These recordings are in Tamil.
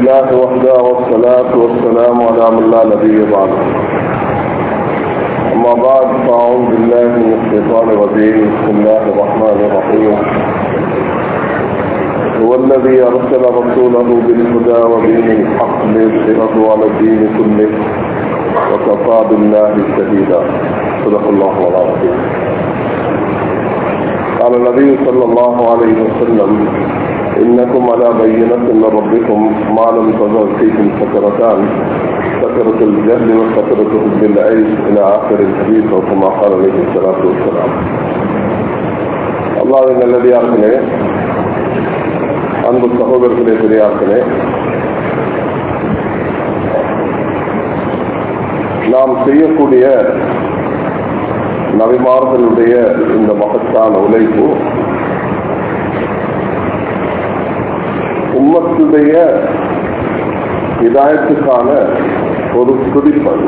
لله وحده والصلاة والسلام على من لا نبي بعده أما بعد فأعوذ بالله من الشيطان الرجيم بسم الله الرحمن الرحيم هو الذي أرسل رسوله بالهدى ودين الحق ليظهره على الدين كله وكفى بالله شهيدا صدق الله العظيم قال النبي صلى الله عليه وسلم إنكم على بينة من ربكم ما لم تظهر فيكم سكرتان سكرة الجهل وسكرة حب العيش إلى آخر الحديث أو كما قال عليه الصلاة والسلام அல்லாவின் நல்லடியார்களே அன்பு சகோதரர்களே பெரியார்களே நாம் செய்யக்கூடிய நபிமார்களுடைய இந்த மகத்தான உழைப்பு உம்மத்துடைய இதாயத்துக்கான ஒரு துடிப்பது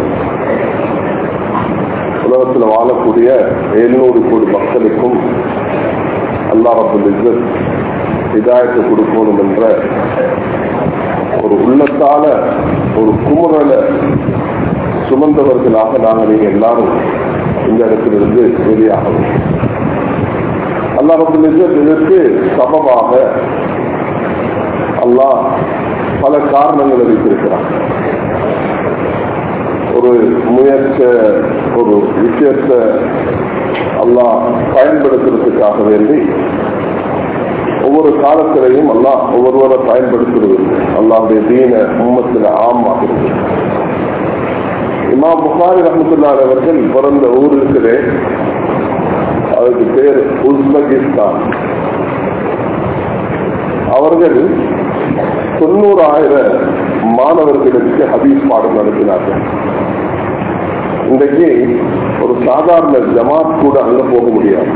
உலகத்தில் வாழக்கூடிய எழுநூறு கோடி மக்களுக்கும் அல்லா ரபுல் இஸ்ஸத் இதாயத்தை கொடுக்கணும் என்ற ஒரு உள்ளத்தால ஒரு குமுறலை சுமந்தவர்களாக நாங்கள் நீங்க எல்லாரும் இந்த இடத்திலிருந்து வெளியாகணும் அல்லா ரபுல் இஸ்ஸத் இதற்கு சமமாக அல்லாஹ் பல காரணங்களை வைத்திருக்கிறான் ஒரு முயற்ச ஒரு விஷயத்தை அல்லாஹ் பயன்படுத்துறதுக்காக வேண்டி ஒவ்வொரு காலத்திலையும் அல்லாஹ் ஒவ்வொருவரை பயன்படுத்துறது அல்லாவுடைய தீன உம்மத்தில் ஆமாக இருக்கு இமாம் புகாரி ரஹமத்துல்லான் அவர்கள் பிறந்த ஊர் இருக்குது அதுக்கு பேர் உஸ்பெகிஸ்தான் அவர்கள் தொண்ணூறாயிரம் மாணவர்களுக்கு ஹபீஸ் பாடம் நடத்தினார்கள் இன்றைக்கு ஒரு சாதாரண ஜமாத் கூட அங்க போக முடியாது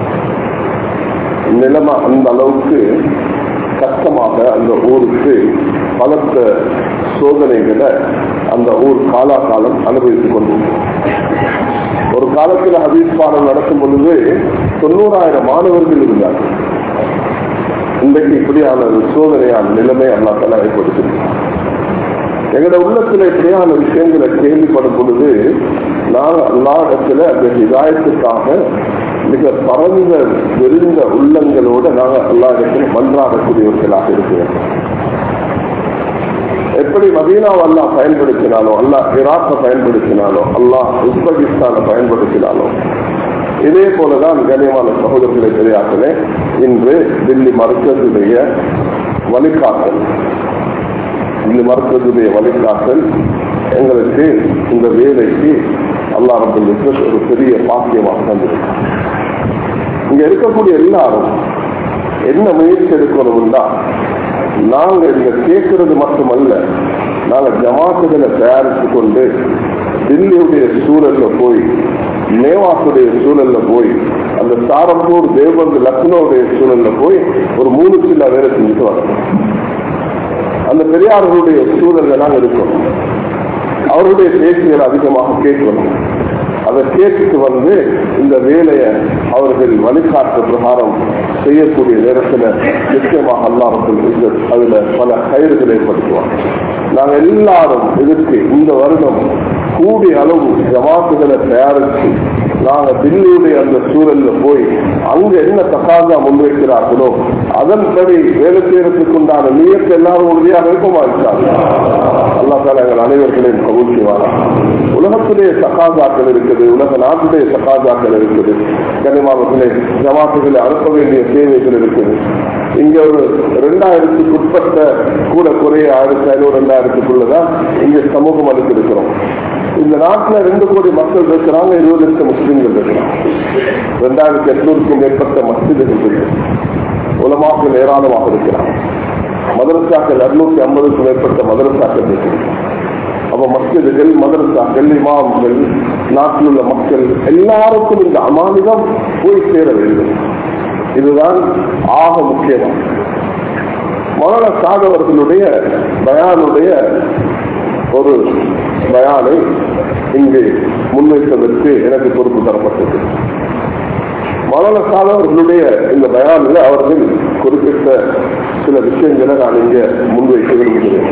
நிலைமை அந்த அளவுக்கு கஷ்டமாக அந்த ஊருக்கு பலத்த சோதனைகளை அந்த ஊர் காலாகாலம் அனுபவித்துக் கொண்டு ஒரு காலத்தில் ஹபீஸ் பாடம் நடக்கும் பொழுது தொண்ணூறாயிரம் மாணவர்கள் இருந்தார்கள் இன்றைக்கு இப்படியான ஒரு சோதனையான நிலைமை அல்லாத்தால ஏற்படுத்திருக்கு எங்களோட உள்ளத்துல இப்படியான விஷயங்களை கேள்விப்படும் பொழுது நாங்கள் எல்லா இடத்துல அந்த இதாயத்துக்காக மிக பரந்த விரிந்த உள்ளங்களோட நாங்கள் எல்லா இடத்துல மன்றாடக்கூடியவர்களாக இருக்கிறோம் எப்படி மதீனாவை அல்லா பயன்படுத்தினாலோ அல்லா இராக்கை பயன்படுத்தினாலோ அல்லாஹ் உஸ்பெகிஸ்தானை பயன்படுத்தினாலோ இதே போலதான் கனியமான சகோதரர்களை பெரியார்களே இன்று தில்லி மருத்துவத்துடைய வழிகாட்டல் தில்லி மருத்துவத்துடைய வழிகாட்டல் எங்களுக்கு இந்த வேலைக்கு அல்லா ரபுல் ஒரு பெரிய பாக்கியமாக தந்திருக்கு இங்க இருக்கக்கூடிய எல்லாரும் என்ன முயற்சி எடுக்கணும்னா நாங்க இங்க கேட்கறது மட்டுமல்ல நாங்க ஜமாத்துகளை தயாரித்து கொண்டு தில்லியுடைய சூழல்ல போய் மேவாக்குடைய சூழல்ல போய் அந்த சாரம்பூர் தேவபந்து லக்னோடைய சூழல்ல போய் ஒரு மூணு சில வேலை செஞ்சுட்டு வரணும் அந்த பெரியார்களுடைய சூழல்ல நாங்க இருக்கணும் அவருடைய பேச்சுகளை அதிகமாக கேட்கணும் அதை கேட்டுட்டு வந்து இந்த வேலையை அவர்கள் வழிகாட்டு பிரகாரம் செய்யக்கூடிய நேரத்தில் நிச்சயமாக அல்லாஹர்கள் அதுல பல கயிறுகளை ஏற்படுத்துவாங்க நாங்கள் எல்லாரும் இதற்கு இந்த வருடம் கூடிய அளவு ஜமாத்துகளை தயாரித்து நாங்க தில்லியுடைய அந்த சூழல்ல போய் அங்க என்ன தகாதா முன்வைக்கிறார்களோ அதன்படி வேலை செய்யறதுக்கு உண்டான நீயத்தை எல்லாரும் உறுதியாக இருக்குமா இருக்காங்க அல்லா தால எங்கள் அனைவர்களையும் கபூல் செய்வாரா உலகத்திலே சகாதாக்கள் இருக்குது உலக நாட்டுடைய சகாதாக்கள் இருக்குது கனிமாவத்திலே ஜமாத்துகளை அனுப்ப வேண்டிய சேவைகள் இருக்குது இங்க ஒரு ரெண்டாயிரத்துக்கு உட்பட்ட கூட குறைய ஆயிரத்தி ஐநூறு ரெண்டாயிரத்துக்குள்ளதான் இங்க சமூகம் அளித்து இருக்கிறோம் இந்த நாட்டுல ரெண்டு கோடி மக்கள் இருக்கிறாங்க இருபது லட்சம் முஸ்லீம்கள் இருக்கிறாங்க ரெண்டாயிரத்தி எட்நூறுக்கும் மேற்பட்ட மசிதிகள் இருக்கு உலமாக்கள் ஏராளமாக இருக்கிறாங்க மதரசாக்கள் இருநூத்தி ஐம்பதுக்கும் மேற்பட்ட மதரசாக்கள் இருக்கிறாங்க அப்ப மஸ்ஜிதுகள் மதரசாக்கள் இமாம்கள் நாட்டில் உள்ள மக்கள் எல்லாருக்கும் இந்த அமானிதம் போய் சேர வேண்டும் இதுதான் ஆக முக்கியமான மௌலான சாதவர்களுடைய பயானுடைய ஒரு பயானை இங்கு முன்வைப்பதற்கு எனக்கு பொறுப்பு தரப்பட்டது மரணத்தால் அவர்களுடைய இந்த பயானில் அவர்கள் குறிப்பிட்ட சில விஷயங்களை நான் இங்க முன்வைக்க விரும்புகிறேன்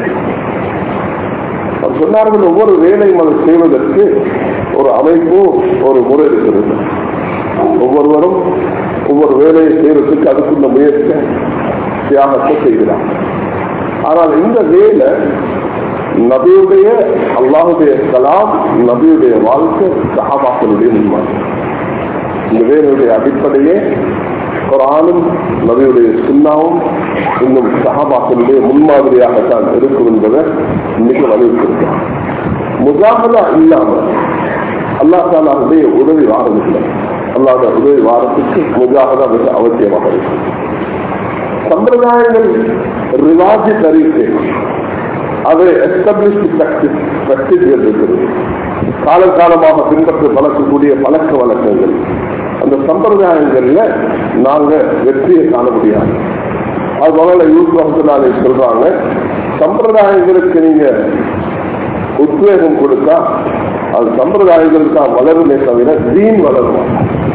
அவர் சொன்னார்கள் ஒவ்வொரு வேலையும் அதை செய்வதற்கு ஒரு அமைப்பு ஒரு முறை இருக்கிறது ஒவ்வொருவரும் ஒவ்வொரு வேலையை செய்வதற்கு அதுக்குள்ள முயற்சி தியாகத்தை செய்கிறார் ஆனால் இந்த வேலை நபியுடைய அல்லாஹுடைய கலாம் நபியுடைய வாழ்க்கை சகாபாக்களுடைய முன்மாதிரி இந்த வேலையுடைய அடிப்படையே குரானும் நபியுடைய சுண்ணாவும் இன்னும் சகாபாக்களுடைய முன்மாதிரியாகத்தான் இருக்கும் என்பதை மிக வலியுறுத்திருக்கிறார் முகாமலா இல்லாமல் அல்லா தாலாவுடைய உதவி வாரதில்லை அல்லாத உதவி வாரத்துக்கு முஜாகதா மிக அவசியமாக இருக்கு சம்பிரதாயங்கள் ரிவாஜி தரீக்கு அது எஸ்டாப்ளிஷ்டு பிராக்டிஸ் பிராக்டிஸ்கள் இருக்கிறது காலகாலமாக பின்பற்ற பழக்கக்கூடிய பழக்க வழக்கங்கள் அந்த சம்பிரதாயங்கள்ல நாங்க வெற்றியை காண முடியாது அது முதல்ல யூஸ் வகுப்பினாலே சொல்றாங்க சம்பிரதாயங்களுக்கு நீங்க உத்வேகம் கொடுத்தா அது சம்பிரதாயங்கள் தான் வளருமே தவிர தீன் வளரும்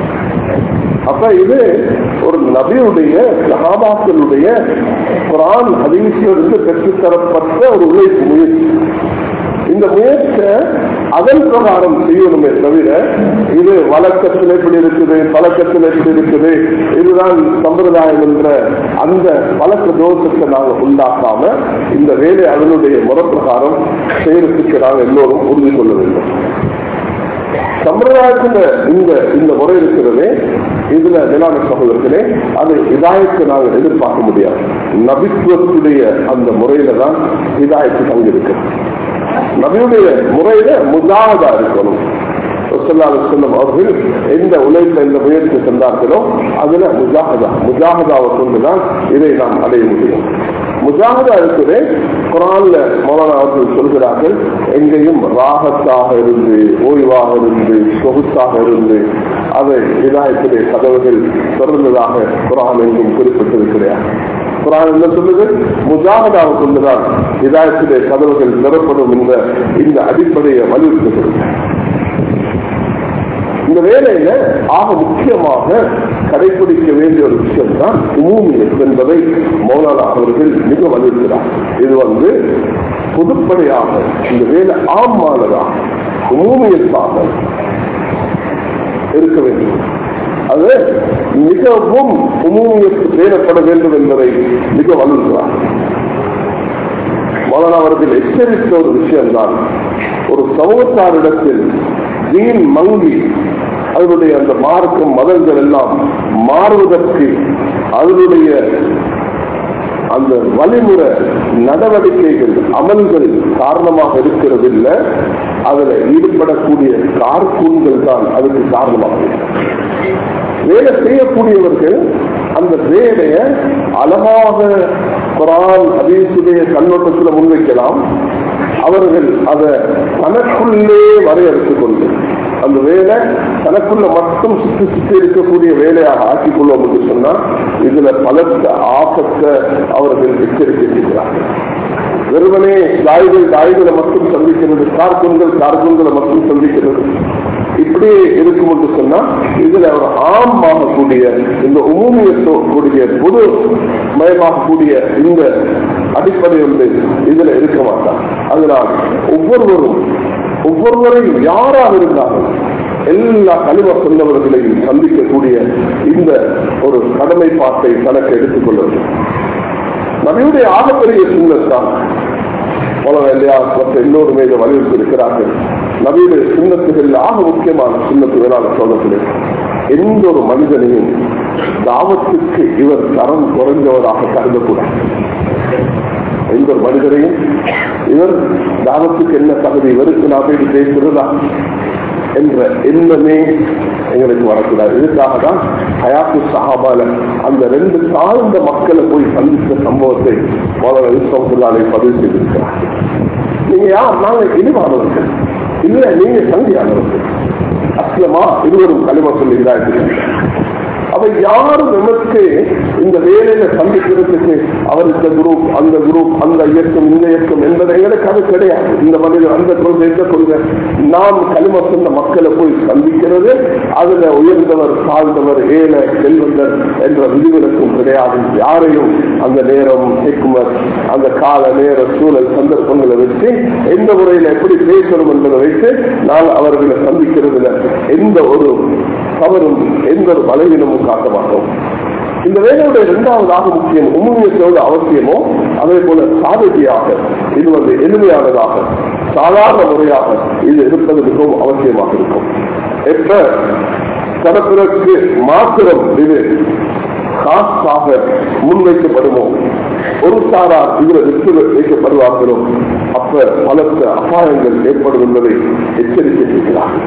அப்ப இது ஒரு நபியுடைய சகாபாக்களுடைய குரான் ஹதீசிலிருந்து பெற்றுத்தரப்பட்ட ஒரு உழைப்பு முயற்சி இந்த முயற்சியை அதன் பிரகாரம் செய்யணுமே தவிர இது வழக்கத்தில் எப்படி இருக்குது பழக்கத்தில் எப்படி இருக்குது இதுதான் சம்பிரதாயம் என்ற அந்த பழக்க தோஷத்தை நாங்கள் உண்டாக்காம இந்த வேலை அதனுடைய முறப்பிரகாரம் செய்யறதுக்கு நாங்கள் எல்லோரும் உறுதி கொள்ள வேண்டும் சம்பிரதாயத்துல இந்த இந்த முறை இருக்கிறதே இதுல நிலான சகோதரர்களே அது இதாயத்தை நாங்கள் எதிர்பார்க்க முடியாது நபித்துவத்துடைய அந்த முறையில தான் இதாயத்து தங்கியிருக்கு நபியுடைய முறையில முதாவதா இருக்கணும் செல்லும் அவர்கள் எந்த உழைப்ப இந்த முயற்சி சென்றார்களோ அதுல முஜாகதா முஜாகதாவை கொண்டுதான் இதை நாம் அடைய முடியும் முஜாகதா இருக்குது குரான்ல மௌலானா அவர்கள் சொல்கிறார்கள் எங்கேயும் ராகத்தாக இருந்து ஓய்வாக இருந்து சொகுத்தாக இருந்து அதை இதாயத்திலே கதவுகள் திறந்ததாக குரான் எங்கும் குறிப்பிட்டிருக்கிறார் குரான் என்ன சொல்லுது முஜாகதாவை கொண்டுதான் இதாயத்திலே கதவுகள் நிறப்படும் என்ற இந்த அடிப்படையை வலியுறுத்தப்படுது இந்த வேலையில ஆக முக்கியமாக கடைபிடிக்க வேண்டிய ஒரு விஷயம் தான் உமூமியத் என்பதை மௌலானா அவர்கள் மிக வலியுறுத்துகிறார் இது வந்து பொதுப்படையாக இந்த வேலை ஆமானதாக உமூமியத்தாக இருக்க வேண்டும் அது மிகவும் உமூமியத்து பேரப்பட வேண்டும் என்பதை மிக வலியுறுத்துகிறார் மௌலானா அவர்கள் எச்சரித்த ஒரு விஷயம்தான் ஒரு சமூகத்தாரிடத்தில் வீண் மங்கி அதனுடைய அந்த மார்க்கம் மதங்கள் எல்லாம் மாறுவதற்கு அதனுடைய அந்த வழிமுறை நடவடிக்கைகள் அமல்கள் காரணமாக இருக்கிறது இல்லை அதுல ஈடுபடக்கூடிய கார்கூன்கள் தான் அதுக்கு காரணமாக வேலை செய்யக்கூடியவர்கள் அந்த வேலைய அழகாக குரான் அதீசுடைய கண்ணோட்டத்தில் முன்வைக்கலாம் அவர்கள் அதை தனக்குள்ளே வரையறுத்துக் கொண்டு அந்த வேலை தனக்குள்ள மட்டும் சுற்றி சுற்றி இருக்கக்கூடிய வேலையாக ஆக்கிக் கொள்வோம் என்று சொன்னால் இதுல பலத்த ஆபத்தை அவர்கள் எச்சரிக்கை செய்கிறார்கள் வெறுமனே தாய்கள் தாய்களை மட்டும் சந்திக்கிறது கார்குன்கள் கார்குன்களை மட்டும் சந்திக்கிறது இப்படி இருக்கும் என்று சொன்னா இதுல ஒரு ஆமாகக்கூடிய இந்த உமூமியத்தோடைய பொது மயமாகக்கூடிய இந்த அடிப்படை வந்து இதுல இருக்க மாட்டார் அதனால் ஒவ்வொருவரும் ஒவ்வொருவரையும் யாராக இருந்தாலும் எல்லா கழிவ சொன்னவர்களையும் சந்திக்கக்கூடிய இந்த ஒரு கடமைப்பாட்டை தனக்கு எடுத்துக்கொள்ள வேண்டும் நபியுடைய ஆகப்பெரிய சின்னத்தான் இல்லையா மற்ற எல்லோருமே இதை வலியுறுத்தி இருக்கிறார்கள் நபியுடைய சின்னத்துகளில் ஆக முக்கியமான சின்னத்து வேளாண் சோழர்களே எந்த ஒரு மனிதனையும் தாவத்துக்கு இவர் தரம் குறைந்தவராக கருதக்கூடாது எந்த ஒரு மனிதரையும் இவர் தாவத்துக்கு என்ன தகுதி இவருக்கு நான் போய் பேசுறதா என்ற எண்ணமே எங்களுக்கு வரக்கூடாது இதுக்காக தான் ஹயாத்து சஹாபால அந்த ரெண்டு தாழ்ந்த மக்களை போய் சந்தித்த சம்பவத்தை மோதலை பதிவு செய்திருக்கிறார் நீங்க யார் நாங்க இழிவானவர்கள் இல்ல நீங்க சந்தியானவர்கள் அஸ்லமா இருவரும் களிம சொல்லுகிறார்கள் அவை யாரும் நமக்கு இந்த வேலையில சந்திக்கிறதுக்கு அவர் இந்த குரூப் அந்த குரூப் அந்த இயக்கம் இந்த இயக்கம் என்பது எங்களுக்கு அது கிடையாது இந்த மனிதர் அந்த கொள்கை இந்த கொள்கை நாம் களிம சொன்ன மக்களை போய் சந்திக்கிறது அதுல உயர்ந்தவர் தாழ்ந்தவர் ஏழை செல்வந்தர் என்ற விதிவிலக்கும் கிடையாது யாரையும் அந்த நேரம் ஹெக்மத் அந்த கால நேர சூழல் சந்தர்ப்பங்களை வச்சு எந்த முறையில எப்படி பேசணும் என்பதை வைத்து நான் அவர்களை சந்திக்கிறதுல எந்த ஒரு தவறும் எந்த ஒரு பலவீனமும் காட்ட மாட்டோம் இந்த வேலையுடைய இரண்டாவதாக முக்கியம் உண்மையத்தோடு அவசியமோ அதே போல சாதகியாக இது வந்து எளிமையானதாக சாதாரண முறையாக இது இருப்பது மிகவும் அவசியமாக இருக்கும் எப்ப தரப்பிற்கு மாத்திரம் இது காசாக முன்வைக்கப்படுமோ ஒரு சாரார் இதில் வெற்றி வைக்கப்படுவார்களோ அப்ப பலத்த அபாயங்கள் ஏற்படும் என்பதை எச்சரிக்கை செய்கிறார்கள்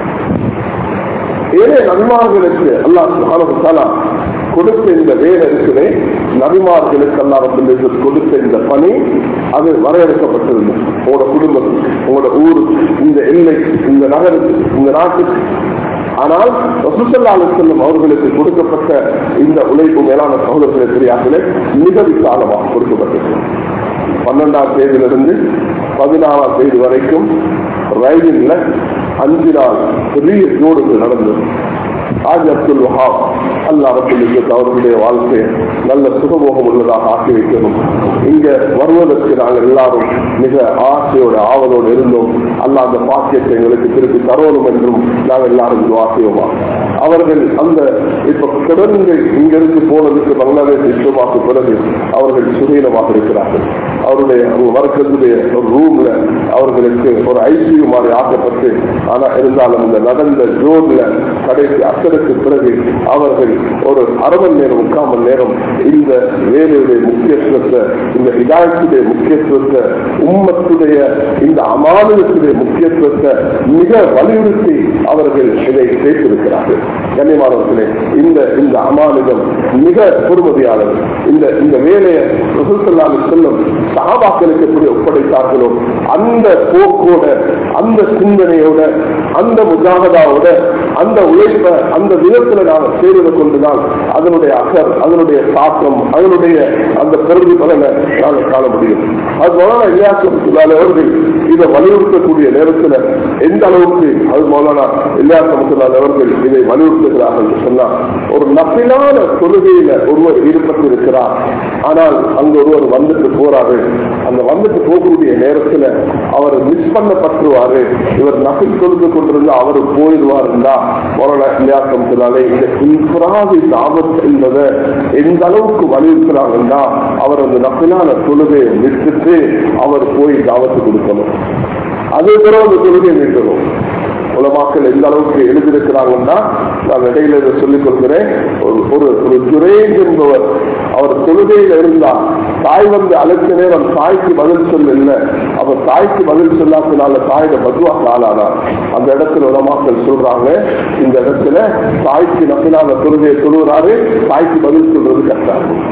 ஏழை நபிமார்களுக்கு அல்லாஹ் சுகானா கொடுத்த இந்த வேலை இருக்குதே நபிமார்களுக்கு அல்லாஹ் கொடுத்த இந்த பணி அது வரையறுக்கப்பட்டிருந்தது உங்களோட குடும்பம் உங்களோட ஊர் இந்த எல்லை இந்த நகரத்துக்கு இந்த நாட்டுக்கு ஆனால் ரசூசல்லா செல்லும் அவர்களுக்கு கொடுக்கப்பட்ட இந்த உழைப்பு மேலான சகோதரர்களை தெரியாமலே மிக விசாலமாக கொடுக்கப்பட்டது பன்னெண்டாம் தேதியிலிருந்து பதினாறாம் தேதி வரைக்கும் ரயிலில் அஞ்சு நாள் பெரிய ஜோடுகள் நடந்தது ஆஜ் அப்துல் வஹாப் அல்லா ரபுல்லிக்கு அவர்களுடைய வாழ்க்கையை நல்ல சுகமோகம் உள்ளதாக ஆக்கி வைக்கணும் இங்க வருவதற்கு நாங்கள் எல்லாரும் மிக ஆசையோட ஆவலோடு இருந்தோம் அல்ல அந்த பாக்கியத்தை எங்களுக்கு திருப்பி தரணும் என்றும் நாங்கள் எல்லாரும் வாசியோமா அவர்கள் அந்த இப்ப தொடர்ந்து இங்கிருந்து போனதுக்கு பங்களாதேஷ் இஷ்டமாக்கு பிறகு அவர்கள் சுதீனமாக இருக்கிறார்கள் அவருடைய வர்க்கத்துடைய ஒரு ரூம்ல அவர்களுக்கு ஒரு ஐசியூ மாதிரி ஆக்கப்பட்டு ஆனா இருந்தாலும் இந்த நடந்த ஜோன்ல கடைசி அசருக்கு பிறகு அவர்கள் ஒரு அரை மணி நேரம் முக்கால் மணி நேரம் இந்த வேலையுடைய முக்கியத்துவத்தை இந்த இதாயத்துடைய முக்கியத்துவத்தை உம்மத்துடைய இந்த அமானத்துடைய முக்கியத்துவத்தை மிக வலியுறுத்தி அவர்கள் இதை பேசியிருக்கிறார்கள் கண்ணியமானவர்களே இந்த இந்த அமானிதம் மிக பொறுமதியானது இந்த இந்த வேலையை ரசூசல்லாமி செல்லும் சகாபாக்களுக்கு எப்படி ஒப்படைத்தார்களோ அந்த போக்கோட அந்த சிந்தனையோட அந்த முஜாகதாவோட அந்த உழைப்ப அந்த விதத்துல நாங்கள் செய்வது கொண்டுதான் அதனுடைய அசர் அதனுடைய தாக்கம் அதனுடைய அந்த பெருமை பலனை நாங்கள் காண முடியும் அது மௌலானா இல்லையாசமத்துலால அவர்கள் இதை வலியுறுத்தக்கூடிய நேரத்தில் எந்த அளவுக்கு அது மௌலானா இல்லையாசமத்துலால அவர்கள் இதை வலியுறுத்துகிறார்கள் என்று சொன்னால் ஒரு நப்பிலான தொழுகையில ஒருவர் ஈடுபட்டு இருக்கிறார் ஆனால் அங்க ஒருவர் வந்துட்டு போறாரு அந்த வந்துட்டு போகக்கூடிய நேரத்துல அவர் மிஸ் பண்ணப்பட்டுருவாரு இவர் நபில் தொழுது கொண்டிருந்தா அவர் போயிடுவாருந்தா மௌலானா இல்லையாசமத்துலாலே இந்த இன்ஃபராதி தாபத் என்பதை எந்த அளவுக்கு வலியுறுத்துறாங்கன்னா அவர் அந்த நப்பிலான தொழுகையை விட்டுட்டு அவர் போய் தாவத்து கொடுக்கணும் அதே பிறகு அந்த தொழுகையை மீட்டணும் உலமாக்கள் எந்த அளவுக்கு எழுதியிருக்கிறாங்கன்னா நான் இடையில இதை சொல்லிக் கொள்கிறேன் ஒரு ஒரு ஒரு ஜுரேஜ் என்பவர் அவர் தொழுகையில் இருந்தார் தாய் வந்து அழைச்ச நேரம் தாய்க்கு பதில் சொல்ல இல்லை அவர் தாய்க்கு பதில் சொல்லாதனால தாயோட பதுவா ஆளானார் அந்த இடத்துல உலமாக்கள் சொல்றாங்க இந்த இடத்துல தாய்க்கு நப்பினால தொழுகையை தொழுகிறாரு தாய்க்கு பதில் சொல்றது கஷ்டம்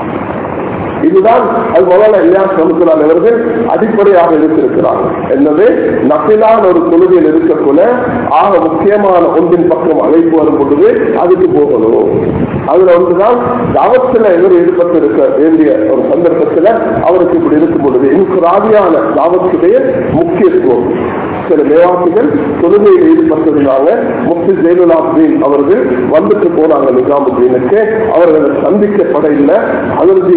இதுதான் அது முதல்ல இல்லையா சொல்லுகிறார் அவர்கள் அடிப்படையாக எடுத்திருக்கிறாங்க என்னது நப்பிலான ஒரு தொழுகையில் இருக்கக்குள்ள ஆக முக்கியமான ஒன்றின் பக்கம் அழைப்பு வரும் பொழுது அதுக்கு போகணும் அதுல ஒன்றுதான் தாவத்தில் எவர் ஈடுபட்டு இருக்க வேண்டிய ஒரு சந்தர்ப்பத்தில் அவருக்கு இப்படி இருக்கும் பொழுது இன்னும் ராதியான தாவத்துடைய முக்கியத்துவம் சில மேவாசிகள் தொழுகையில் ஈடுபட்டிருந்தாங்க முஃப்தி ஜெயலலாப்தீன் அவர்கள் வந்துட்டு போனாங்க நிஜாமுத்தீனுக்கு அவர்களை சந்திக்கப்பட இல்லை அதற்கு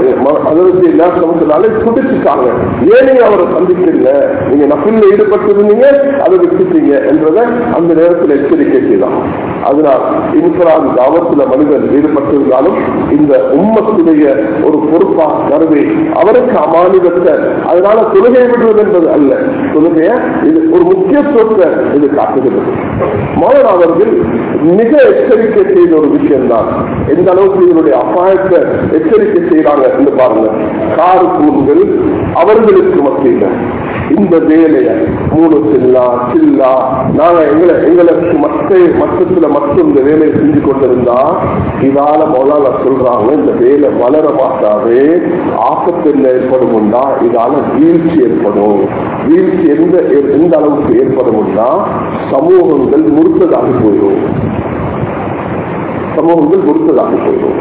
அதற்கு சமத்தினாலே துடிச்சுட்டாங்க ஏனே அவரை சந்திக்கல நீங்க நபில்ல ஈடுபட்டிருந்தீங்க அதை விட்டுட்டீங்க என்றதை அந்த நேரத்தில் எச்சரிக்கை செய்தான் அதனால் இன்ஃபரான் தாவத்துல மனிதன் ஈடுபட்டிருந்தாலும் இந்த உம்மத்துடைய ஒரு பொறுப்பாக கருதி அவருக்கு அமானிதத்தை அதனால தொழுகை விடுவது என்பது அல்ல தொழுகைய இது ஒரு முக்கியத்துவத்தை இது காட்டுகிறது மோகன் அவர்கள் மிக எச்சரிக்கை செய்த ஒரு விஷயம்தான் எந்த அளவுக்கு இதனுடைய அபாயத்தை எச்சரிக்கை செய்யறாங்க என்று பாருங்க கார் கூண்கள் அவர்களுக்கு மத்தியில் இந்த வேலைய மூணு சில்லா சில்லா நாங்க எங்களை எங்களுக்கு மற்ற மற்றத்துல மட்டும் இந்த வேலையை செஞ்சு கொண்டிருந்தா இதால மௌலான சொல்றாங்க இந்த வேலை வளர மாட்டாது ஆக்கத்தில் ஏற்படும்னா இதால வீழ்ச்சி ஏற்படும் வீழ்ச்சி எந்த எந்த அளவுக்கு ஏற்படும்னா சமூகங்கள் முறுத்ததாகி போயிடும் சமூகங்கள் பொறுத்ததாக போயிடும்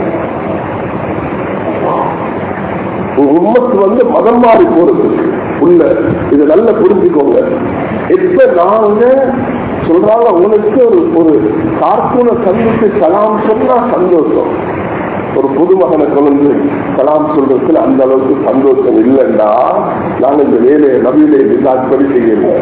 உம்மத்து வந்து மதம் மாறி போறது உள்ள இது நல்லா புரிஞ்சுக்கோங்க எப்ப நாங்க சொல்றாங்க உங்களுக்கு ஒரு ஒரு கார்ட்டூனை சந்தித்து கலாம் சொன்னா சந்தோஷம் ஒரு புதுமகனை கொண்டு கலாம் சொல்றதுல அந்த அளவுக்கு சந்தோஷம் இல்லைன்னா நாங்க இந்த வேலையை நபியிலே படி செய்யல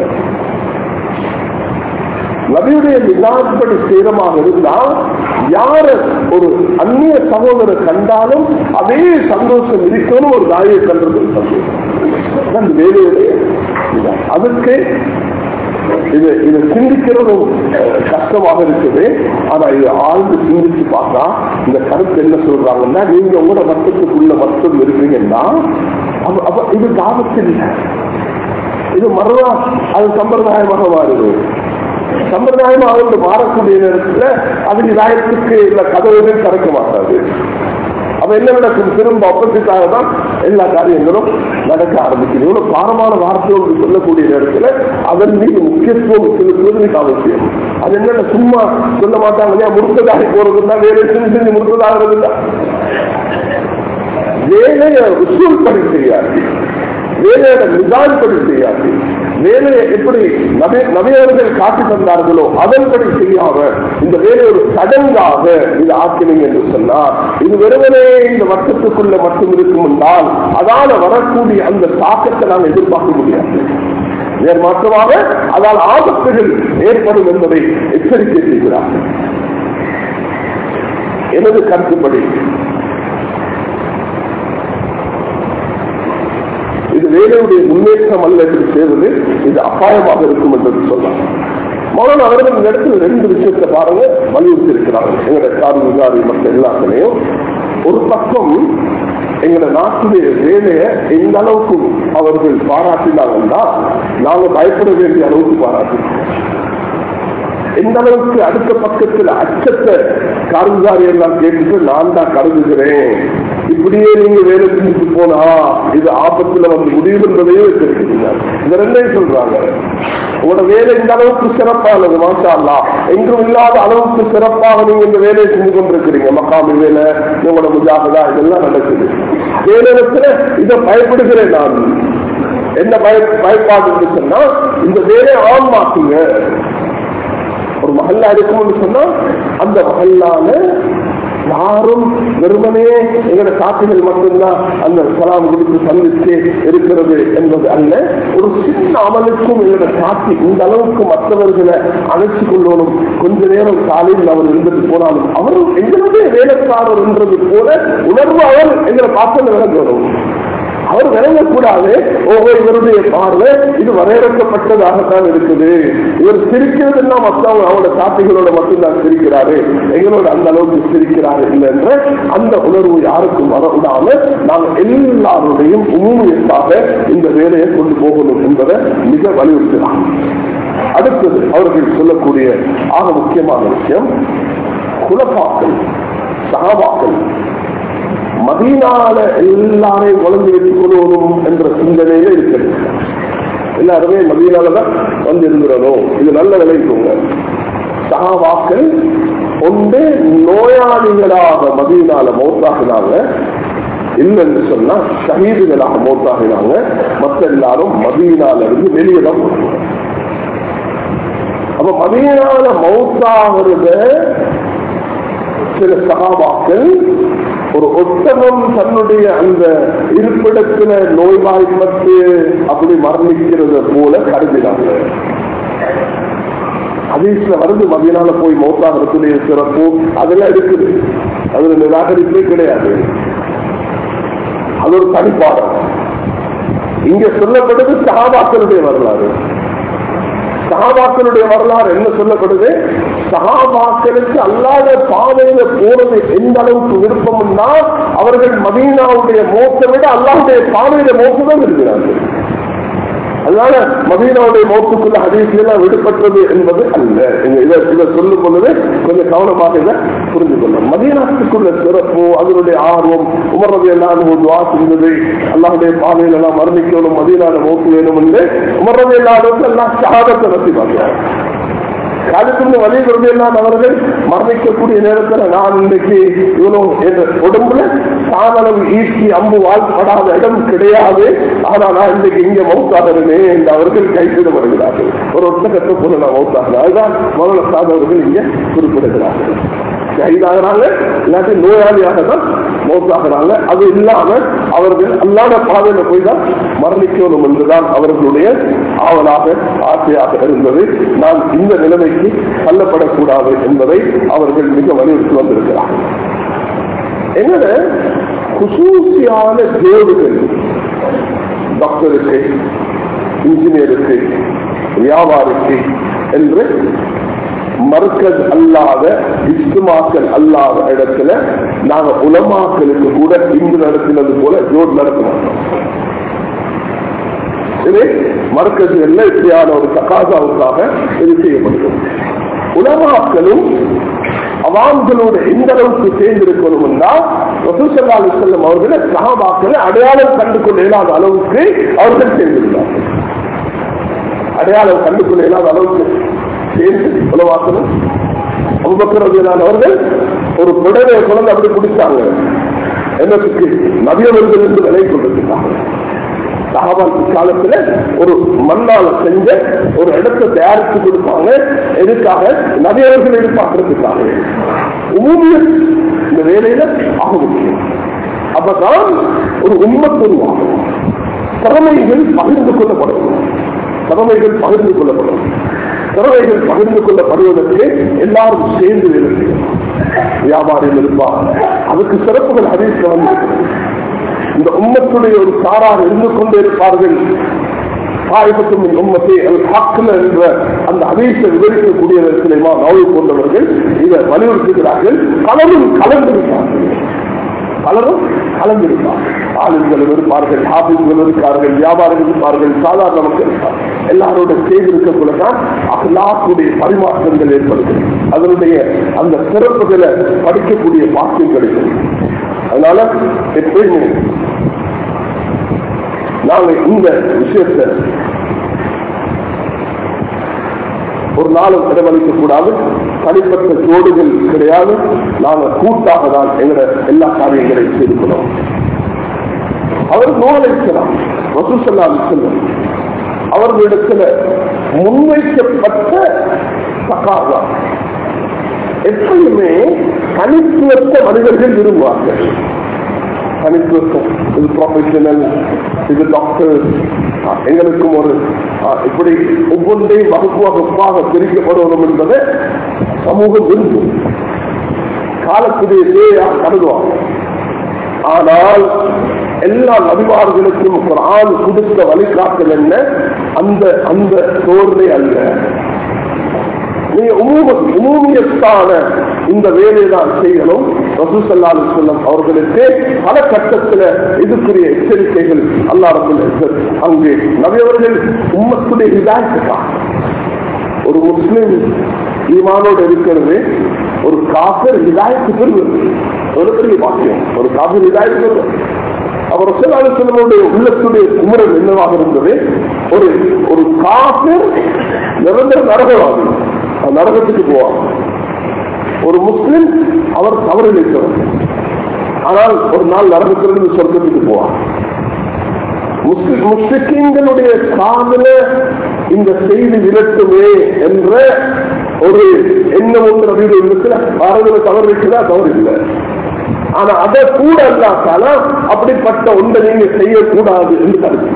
நபியுடைய மிகாப்படி சேரமாக இருந்தால் யார ஒரு அந்நிய சகோதரர் கண்டாலும் அதே சந்தோஷம் இருக்கணும் ஒரு தாயை கண்டது சந்தோஷம் அந்த வேலையுடைய இதான். அதுக்கு இது இது சிந்திக்கிறதும் கஷ்டமாக இருக்குது ஆனா இது ஆழ்ந்து சிந்திச்சு பார்த்தா இந்த கருத்து என்ன சொல்றாங்கன்னா நீங்க உங்களோட மட்டத்துக்குள்ள மட்டும் இருப்பீங்கன்னா அப்ப- அப்ப இது தாபத்தில் இல்லை இது மறுவா அது சம்பிரதாயமாக மாறுது சம்பிரதாயமாக வந்து மாறக்கூடிய நேரத்துல அது இதாயத்துக்கு இல்ல கதவுகள் திறக்க மாட்டாது அப்ப என்ன நடக்கும் திரும்ப ஆப்போசிட்டாக தான் எல்லா காரியங்களும் நடக்க ஆரம்பிக்குது இவ்வளவு பாரமான வார்த்தைகள் சொல்லக்கூடிய நேரத்துல அதன் மீது முக்கியத்துவம் செலுத்துவது மிக அவசியம் அது என்னென்ன சும்மா சொல்ல மாட்டாங்க இல்லையா முறுக்கதாக போறதுன்னா வேலை செஞ்சு செஞ்சு முறுக்கதாகிறது இல்லை வேலையை உசூல் படி செய்யாது வேலையோட நிதான் படி செய்யாது வேலையை எப்படி நபி- நபியவர்கள் காட்டி தந்தார்களோ அதன்படி செய்யாம இந்த வேலை ஒரு சடங்காக இது ஆக்கினீங்க என்று சொன்னால் இது வெறுமனே இந்த வட்டத்துக்குள்ள மட்டும் இருக்கும் என்றால் அதால வரக்கூடிய அந்த தாக்கத்தை நாம் எதிர்பார்க்க முடியாது நேர் மாற்றமாக அதால் ஆபத்துகள் ஏற்படும் என்பதை எச்சரிக்கை செய்கிறார்கள் எனது கருத்துப்படி இது வேலையுடைய முன்னேற்றம் அல்ல என்று செய்வது இது அபாயமாக இருக்கும் என்று சொல்லலாம் மௌலான அவர்கள் இந்த இடத்துல ரெண்டு விஷயத்தை பாருங்க வலியுறுத்தி இருக்கிறாங்க எங்களுடைய கார் விகாரி மற்ற எல்லாத்துலையும் ஒரு பக்கம் எங்களை நாட்டுடைய வேலையை எந்த அளவுக்கு அவர்கள் பாராட்டினாங்கன்னா நாங்க பயப்பட வேண்டிய அளவுக்கு பாராட்டினோம் எந்த அளவுக்கு அடுத்த பக்கத்தில் அச்சத்தை கருந்தாரி எல்லாம் கேட்டுட்டு நான் தான் கருதுகிறேன் இப்படியே நீங்க வேலை செஞ்சுட்டு போனா இது ஆபத்துல வந்து முடியும் என்பதையும் வச்சிருக்கீங்க இந்த ரெண்டையும் சொல்றாங்க உங்களோட வேலை இந்த அளவுக்கு சிறப்பானது மாஷா அல்லா எங்கும் இல்லாத அளவுக்கு சிறப்பாக நீங்க இந்த வேலையை செஞ்சு கொண்டிருக்கிறீங்க மக்காமி வேலை உங்களோட முஜாகதா இதெல்லாம் நடக்குது வேலையிடத்துல இதை பயப்படுகிறேன் நான் என்ன பய பயப்பாடு சொன்னா இந்த வேலையை ஆன் மாக்குங்க ஒரு மகல்லா இருக்கும்னு சொன்னா அந்த மகல்லால யாரும் வெறுமனே எங்களோட சாட்சிகள் மட்டும்தான் அந்த சலாம் கொடுத்து சந்திச்சு இருக்கிறது என்பது அல்ல ஒரு சின்ன அமலுக்கும் எங்களோட சாட்சி இந்த அளவுக்கு மற்றவர்களை அழைச்சு கொள்ளணும் கொஞ்ச நேரம் காலையில் அவர் இருந்துட்டு போனாலும் அவரும் எங்களுடைய வேலைக்காரர் என்றது போல உணர்வு அவர் எங்களை பார்த்து விளங்கணும் அவர் விளங்கக்கூடாது ஓஹோ இவருடைய பார்வை இது வரையறுக்கப்பட்டதாகத்தான் இருக்குது இவர் சிரிக்கிறதுன்னா மற்றவங்க அவரோட சாட்சிகளோட மட்டும்தான் சிரிக்கிறாரு எங்களோட அந்த அளவுக்கு சிரிக்கிறாரு இல்லை என்ற அந்த உணர்வு யாருக்கும் வர விடாம நாங்கள் எல்லாருடையும் உண்மையாக இந்த வேலையை கொண்டு போகணும் என்பதை மிக வலியுறுத்தினார் அடுத்தது அவர்கள் சொல்லக்கூடிய ஆக முக்கியமான விஷயம் குலப்பாக்கள் சகாபாக்கள் மதீனால எல்லாரையும் வளர்ந்து வைத்துக் கொள்வதும் என்ற சிந்தனையில இருக்கிறது எல்லாருமே மதீனால தான் வந்து இருக்கிறோம் இது நல்ல விளைவிக்குங்க சகாவாக்கள் ஒன்று நோயாளிகளாக மதீனால மௌத்தாகினாங்க இல்லைன்னு சொன்னா ஷஹீதுகளாக மௌத்தாகினாங்க மற்ற எல்லாரும் மதீனால இருந்து வெளியே தான் போனாங்க. அப்ப மதீனால மௌத்தாகிறத சில சகாபாக்கள் ஒரு ஒட்டகம் தன்னுடைய அந்த இருப்பிடத்துல நோய்வாய்ப்பட்டு அப்படி மரணிக்கிறது போல கருதினாங்க அதீஸ்ல வருது மதியனால போய் மௌத்தாகிறதுடைய சிறப்பு அதெல்லாம் இருக்குது அதுல நிராகரிப்பே கிடையாது அது ஒரு தனிப்பாடம் இங்க சொல்லப்படுது சகாபாக்களுடைய வரலாறு சகாபாக்களுடைய வரலாறு என்ன சொல்லப்படுது சகாபாக்களுக்கு அல்லாத பாதையில போறது எந்த அளவுக்கு விருப்பம்னா அவர்கள் மதீனாவுடைய மோசை விட அல்லாவுடைய பாதையில மோசம் இருக்கிறார்கள் அதனால மதீனாவுடைய மோசத்துக்குள்ள ஹதீஸ்லாம் விடுபட்டது என்பது அல்ல இங்க இதை இதை சொல்லும் பொழுது கொஞ்சம் கவனமாக இதை புரிந்து கொள்ளும் மதீனாத்துக்குள்ள சிறப்பு அதனுடைய ஆர்வம் உமரது எல்லாம் துவா செஞ்சது அல்லாவுடைய பாதையில எல்லாம் மரணிக்கணும் மதீனால மோசு வேணும் என்று உமரது எல்லாரும் எல்லாம் சாதத்தை நடத்தி பார்க்கிறார் காலத்திலிருந்து வழி எல்லாம் அவர்கள் மரணிக்கக்கூடிய நேரத்தில் நான் இன்றைக்கு இவ்வளவு என்ற உடம்புல சாதனம் ஈர்த்தி அம்பு வாழ்ப்படாத இடம் கிடையாது ஆனா நான் இன்றைக்கு இங்க மௌத்தாகிறேனே என்று அவர்கள் கைவிட வருகிறார்கள் ஒரு ஒட்டகத்தை போல நான் மௌத்தாகிறேன் அதுதான் முதல்ல சாதவர்கள் இங்க குறிப்பிடுகிறார்கள் கைதாகிறாங்க இல்லாட்டி நோயாளியாக தான் மௌத்தாகிறாங்க அது இல்லாம அவர்கள் அல்லாத பாதையில போய் தான் மரணிக்கணும் என்றுதான் அவர்களுடைய ஆவலாக ஆசையாக இருந்தது நான் இந்த நிலைமைக்கு தள்ளப்படக்கூடாது என்பதை அவர்கள் மிக வலியுறுத்தி வந்திருக்கிறார்கள் என்னோட குசூசியான தேர்வுகள் டாக்டருக்கு இன்ஜினியருக்கு வியாபாரிக்கு என்று மறுக்கல் அல்லாத இஸ்துமாக்கள் அல்லாத இடத்துல நாங்க உலமாக்களுக்கு கூட இங்கு நடத்தினது போல ஜோட் நடத்த மாட்டோம் இது மறுக்கல்ல இப்படியான ஒரு தகாசாவுக்காக இது செய்யப்படுகிறது உலமாக்களும் அவான்களோட எந்த அளவுக்கு சேர்ந்திருக்கணும் என்றால் ரசூசல்லாலு செல்லும் அவர்களை சகாபாக்களை அடையாளம் கண்டு கொள்ள இயலாத அளவுக்கு அவர்கள் சேர்ந்திருந்தார்கள் அடையாளம் கண்டு கொள்ள இயலாத அளவுக்கு சேர்ந்து உலவாக்கணும் அபுபக்கரதியான அவர்கள் ஒரு புடவை குழந்தை அப்படி பிடிச்சாங்க என்னத்துக்கு நபியவர்கள் என்று விலை கொண்டிருக்கிறாங்க சகாபான் காலத்துல ஒரு மண்ணால செஞ்ச ஒரு இடத்தை தயாரித்து கொடுப்பாங்க எதுக்காக நபியவர்கள் எதிர்பார்க்கறதுக்காக உமூமியல் இந்த வேலையில ஆக முடியும் அப்பதான் ஒரு உண்மத்து உருவாகும் திறமைகள் பகிர்ந்து கொள்ளப்படும் திறமைகள் பகிர்ந்து கொள்ளப்படும் திறமைகள் பகிர்ந்து கொள்ளப்படுவதற்கு எல்லாரும் சேர்ந்து வேலை செய்யணும் வியாபாரிகள் இருப்பார் அதுக்கு சிறப்புகள் ஹதீஸ்ல வந்து இந்த உம்மத்துடைய ஒரு சாராக இருந்து கொண்டே இருப்பார்கள் சாயபத்தும் உம்மத்தை ஹாக்கில் என்ற அந்த அதீச விவரிக்கக்கூடிய சிலைமா நோய் கொண்டவர்கள் இதை வலியுறுத்துகிறார்கள் கலரும் கலந்திருப்பார்கள் பலரும் கலந்திருப்பார் ஆளுங்களும் இருப்பார்கள் ஆபீஸ்கள் இருப்பார்கள் வியாபாரிகள் இருப்பார்கள் சாதாரண மக்கள் இருப்பார்கள் எல்லாரோட செய்து இருக்கக்குள்ளதான் அல்லாக்குடைய பரிமாற்றங்கள் ஏற்படுது அதனுடைய அந்த சிறப்புகளை படிக்கக்கூடிய பாக்கியம் கிடைக்கும் அதனால எப்பயுமே நாங்க இந்த விஷயத்தை ஒரு நாளும் இடமளிக்க கூடாது தனிப்பட்ட ஜோடுகள் கிடையாது நாங்க கூட்டாக தான் எங்களோட எல்லா காரியங்களையும் செய்திருக்கிறோம் அவர் நோயளிக்கலாம் வசூசல்லாம் செல்லும் அவர்களிடத்துல முன்வைக்கப்பட்ட சகாதா எப்பயுமே தனித்துவத்த மனிதர்கள் விரும்புவார்கள் தனித்துவம் இது ப்ரொஃபஷனல் இது டாக்டர் எங்களுக்கும் ஒரு இப்படி ஒவ்வொன்றையும் வகுப்பு வகுப்பாக பிரிக்கப்படணும் என்பதை சமூகம் விரும்பும் காலத்துடைய தேவையாக கருதுவாங்க ஆனால் எல்லா நபிமார்களுக்கும் குரான் கொடுத்த வழிகாட்டல் என்ன அந்த அந்த தோர்வை அல்ல நீங்க உமூமியத்தான இந்த வேலையை தான் செய்யணும் ரசூசல்லாலு சொல்லம் அவர்களுக்கு பல கட்டத்தில் இதுக்குரிய எச்சரிக்கைகள் அல்லாரத்தில் அங்கு நபியவர்கள் உம்மத்துடைய இதாய்த்துதான் ஒரு முஸ்லிம் ஈமானோடு இருக்கிறது ஒரு காப்பர் இதாயத்து பெறுவது ஒரு பெரிய பாக்கியம் ஒரு காப்பர் இதாயத்து பெறுவது அவர் செல்லுடைய உள்ளத்துடைய குமுறல் என்னவாக இருந்தது ஒரு ஒரு காப்பர் நிரந்தர நரகவாதி நரகத்துக்கு போவார் ஒரு முஸ்லிம் அவர் தவறு இழைத்தவர் ஆனால் ஒரு நாள் நரகத்திலிருந்து சொர்க்கத்துக்கு போவார் முஸ்லிம்களுடைய காதல இந்த செய்தி விளக்குமே என்ற ஒரு எண்ணம் ஒன்று அப்படின்னு இருக்கிற பாரதியில் தவறு இருக்கிறதா தவறு இல்லை ஆனா அதை கூட இல்லாதால அப்படிப்பட்ட ஒன்றை நீங்க செய்யக்கூடாது என்று கருத்து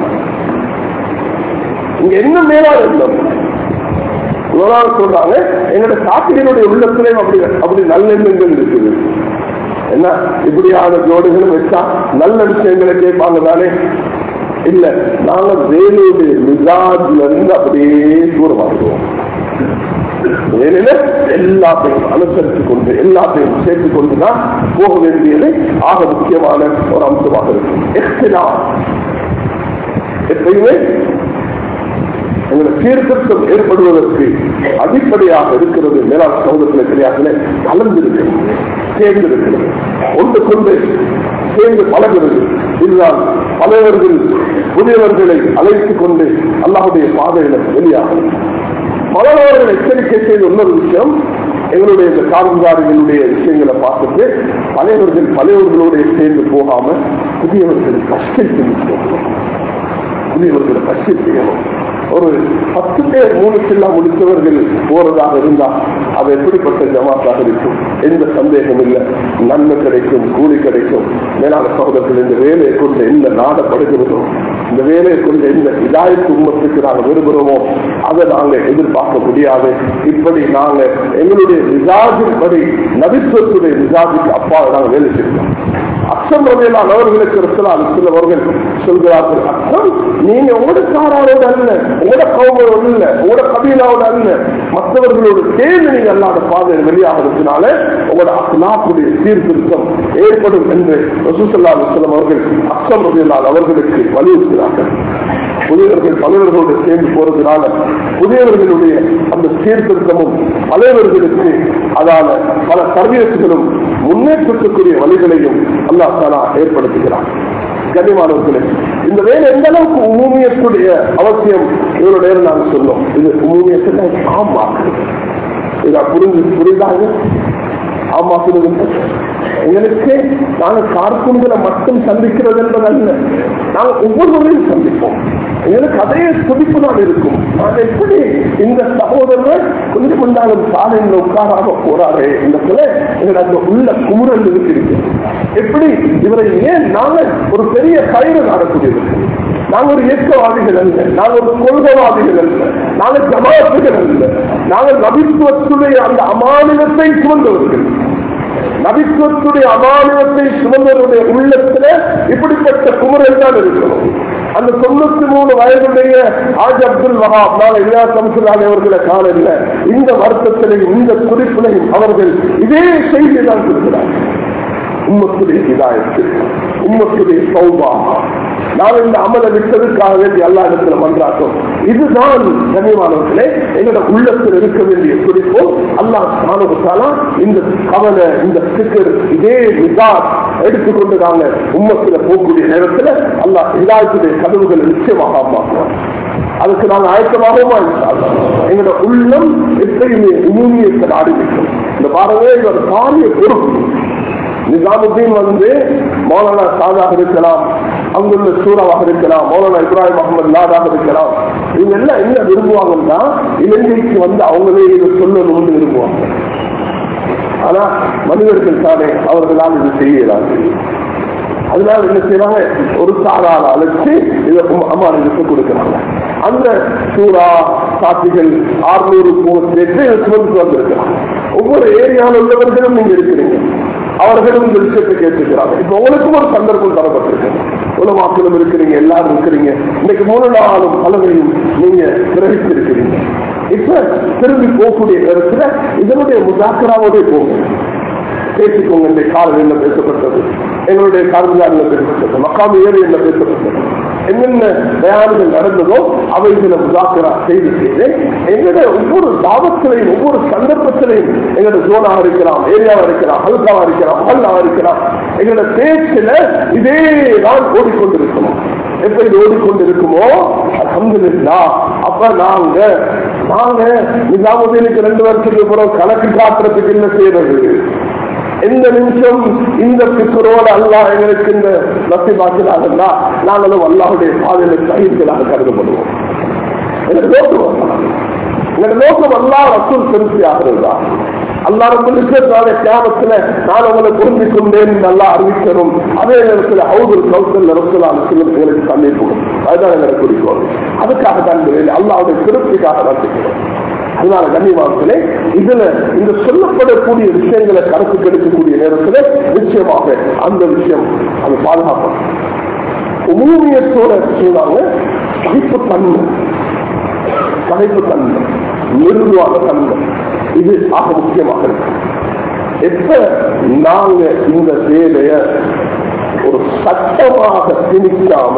இங்க என்ன மேலாக இருந்தோம் இவ்வளவு சொல்றாங்க எங்களோட சாத்திரியனுடைய உள்ளத்திலையும் அப்படி அப்படி நல்லெண்ணங்கள் இருக்குது என்ன இப்படியான ஜோடுகளும் வச்சா நல்ல விஷயங்களை கேட்பாங்க தானே இல்ல நாங்க வேலையுடைய மிசாஜ்ல இருந்து அப்படியே தூரமாகிடுவோம் வேலையில எல்லாத்தையும் அனுசரித்து கொண்டு எல்லாத்தையும் சேர்த்துக் கொண்டுதான் போக வேண்டியது ஆக முக்கியமான ஒரு அம்சமாக இருக்கும் எக்ஸிலா எப்பயுமே எங்களை சீர்திருத்தம் ஏற்படுவதற்கு அடிப்படையாக இருக்கிறது மேலாண் சமூகத்தில் தெரியாத கலந்திருக்கிறது சேர்ந்திருக்கிறது ஒன்று கொண்டு சேர்ந்து பழகிறது இதுதான் பழையவர்கள் புதியவர்களை அழைத்துக் கொண்டு அல்லாஹுடைய பாதையில வெளியாகும் மலனவர்கள் எச்சரிக்கை செய்த இன்னொரு விஷயம் எங்களுடைய இந்த காவல்காரிகளுடைய விஷயங்களை பார்த்துட்டு பழையவர்கள் பழையவர்களோட சேர்ந்து போகாம புதியவர்கள் கஷ்டத்தை புதியவர்களை கஷ்டி செய்யணும் ஒரு பத்து பேர் மூணு சில்லா முடித்தவர்கள் போறதாக இருந்தா அது எப்படிப்பட்ட ஜமாத்தாக இருக்கும் எந்த சந்தேகம் இல்லை நன்மை கிடைக்கும் கூலி கிடைக்கும் மேலான சகோதரர்கள் இந்த வேலையை கொண்டு எந்த நாடப்படுகிறதோ இந்த வேலையை கொண்டு எந்த இதாயத்து உண்மத்துக்கு நாங்கள் விரும்புகிறோமோ அதை நாங்கள் எதிர்பார்க்க முடியாது இப்படி நாங்கள் எங்களுடைய விசாஜின் படி நபித்துவத்துடைய விசாஜுக்கு அப்பா நாங்கள் வேலை செய்யலாம் அச்சம் வகையிலான அவர்களுக்கு இருக்கலாம் சிலவர்கள் சொல்கிறார்கள் அச்சம் நீங்க உங்களோட சாராரோட அல்ல உங்களோட கவுமரோடு இல்ல உங்களோட கபீலாவோட அல்ல மற்றவர்களோடு சேர்ந்து நீங்க அல்லாத பாதையில் வெளியாகிறதுனால உங்களோட அஸ்லாக்குடைய சீர்திருத்தம் ஏற்படும் என்று ரசூசல்லா அலுவலம் அவர்கள் அச்சம் வகையிலான அவர்களுக்கு வலியுறுத்தினார்கள் புதியவர்கள் பலவர்களோடு சேர்ந்து போறதுனால புதியவர்களுடைய அந்த சீர்திருத்தமும் பழையவர்களுக்கு அதான பல சர்வீசுகளும் முன்னேற்றத்துக்குரிய வழிகளையும் அல்லா தானா ஏற்படுத்துகிறார் கண்ணியமானவர்களே இந்த வேலை எந்த அளவுக்கு உமூமியத்துடைய அவசியம் இவ்வளவு நேரம் நாங்கள் சொன்னோம் இது உமூமியத்துல ஆமா இதா புரிஞ்சு புரிந்தாங்க ஆமாக்குறது எங்களுக்கு நாங்கள் கார்ட்டூன்களை மட்டும் சந்திக்கிறது என்பது அல்ல நாங்கள் ஒவ்வொருவரையும் சந்திப்போம் எங்களுக்கு அதே துடிப்பு தான் இருக்கும் நான் எப்படி இந்த சகோதரர் கொஞ்சம் கொண்டாலும் சாலையில் உட்காராம போறாரு இந்த சிலை எங்களுக்கு அந்த உள்ள குமுறல் இருக்கு எப்படி இவரை ஏன் நாங்கள் ஒரு பெரிய கயிறு நாடக்கூடியது நாங்க ஒரு இயக்கவாதிகள் அல்ல நாங்க ஒரு கொள்கைவாதிகள் அல்ல நாங்க ஜமாத்துகள் அல்ல நாங்கள் நபித்துவத்துடைய அந்த அமானிதத்தை சுமந்தவர்கள் நபித்துவத்துடைய அமானிதத்தை சுமந்தவருடைய உள்ளத்துல இப்படிப்பட்ட குமுறல் தான் இருக்கணும் அந்த தொண்ணூத்தி மூணு வயதுடைய ஆஜ் அப்துல் வஹாப் நான் இல்லா சம்சுல்லாலே அவர்களை காணல இந்த வருத்தத்திலையும் இந்த குறிப்பிலையும் அவர்கள் இதே செய்தியை தான் கொடுக்கிறார்கள் உம்மத்துடைய இதாயத்து உம்மத்துடைய சௌபா நாம் இந்த அமலை விட்டதற்காக வேண்டி எல்லா இடத்துல மன்றாட்டும் இதுதான் கண்ணியமானவர்களே எங்களோட உள்ளத்தில் இருக்க வேண்டிய குறிப்போ அல்லாஹ் மாணவத்தாலா இந்த கவலை இந்த சிக்கர் இதே நிதார் எடுத்துக்கொண்டு நாங்க உம்மத்துல போகக்கூடிய நேரத்துல அல்லாஹ் இதாயத்துடைய கதவுகளை நிச்சயமாக அம்மாக்குவோம் அதுக்கு நாங்கள் ஆயத்தமாகவுமா எங்களோட உள்ளம் எப்பயுமே உண்மையத்தை நாடி நிற்கும் இந்த பாருங்க இவர் பாரிய பொறுப்பு நிசாமுத்தீன் வந்து மௌலானா சாதாக இருக்கலாம் அங்குள்ள சூறாவாக இருக்கலாம் மௌலானா இப்ராஹிம் அகமது லாதாக இருக்கலாம் இவங்க எல்லாம் என்ன விரும்புவாங்கன்னா இலங்கைக்கு வந்து அவங்களே இதை சொல்லணும்னு விரும்புவாங்க ஆனா மனிதர்கள் தானே அவர்களால் இது செய்யலாங்க அதனால என்ன செய்யறாங்க ஒரு சாரால அழைச்சு இதை அம்மாளுக்கு கொடுக்கிறாங்க அந்த சூறா சாட்சிகள் ஆறுநூறு சேர்த்து சுமந்து வந்திருக்கிறாங்க ஒவ்வொரு ஏரியாவில் உள்ளவர்களும் நீங்க இருக்கிறீங்க அவர்களும் இந்த விஷயத்தை கேட்டுக்கிறாங்க இப்ப உங்களுக்கும் ஒரு சந்தர்ப்பம் தரப்பட்டிருக்கு உலமாக்களும் இருக்கிறீங்க எல்லாரும் இருக்கிறீங்க இன்னைக்கு மூணு நாளும் பலரையும் நீங்க கிரகிச்சிருக்கிறீங்க இப்ப திரும்பி போகக்கூடிய நேரத்துல இதனுடைய முதாக்கராவோட போங்க பேசிக்கோங்க இந்த காலம் என்ன பேசப்பட்டது எங்களுடைய காரணம் பேசப்பட்டது மக்காம ஏறு என்ன பேசப்பட்டது என்னென்ன தயாரிகள் நடந்ததோ அவைகளை முதாக்கரா செய்து செய்து எங்களுடைய ஒவ்வொரு தாபத்திலையும் ஒவ்வொரு சந்தர்ப்பத்திலையும் எங்களோட ஜோனாக இருக்கலாம் ஏரியாவா இருக்கலாம் ஹல்காவா இருக்கலாம் மஹல்லாவா இருக்கலாம் எங்களோட பேச்சில இதே தான் ஓடிக்கொண்டிருக்கணும் எப்ப இது ஓடிக்கொண்டிருக்குமோ அலமதுல்லா அப்ப நாங்க நாங்க நிஜாமுதீனுக்கு ரெண்டு வருஷத்துக்கு அப்புறம் கணக்கு காட்டுறதுக்கு என்ன செய்யறது எந்த நிமிஷம் இந்த பிக்கரோடு அல்லாஹ் எங்களுக்கு இந்த நசிபாக்கிறாங்கன்னா நாங்களும் அல்லாஹுடைய பாதையில சகிர்களாக கருதப்படுவோம் எங்களுக்கு நோக்கம் எங்களோட நோக்கம் அல்லா ரசூல் திருப்தி ஆகிறதா அல்லா ரசூலுக்கு தியாகத்துல நான் உங்களை புரிஞ்சு கொண்டேன் நல்லா அறிவிக்கணும் அதே நேரத்தில் ஹவுதுல் கௌசல் ரசூலான எங்களுக்கு தண்ணீர் கொடுக்கும் அதுதான் எங்களை குறிக்கோள் அதுக்காக தான் அல்லாவுடைய திருப்திக்காக ரசிக்கிறோம் அதனால கண்ணியமானத்திலே இதுல இந்த சொல்லப்படக்கூடிய விஷயங்களை கருத்து கெடுக்கக்கூடிய நேரத்துல நிச்சயமாக அந்த விஷயம் அது பாதுகாப்போம் உமூமியத்தோட சொல்றாங்க சகிப்பு தன்மை சகிப்பு தன்மை மிருதுவான தன்மை இது ஆக முக்கியமாக இருக்கு எப்ப நாங்க இந்த வேலைய ஒரு சட்டமாக திணிக்காம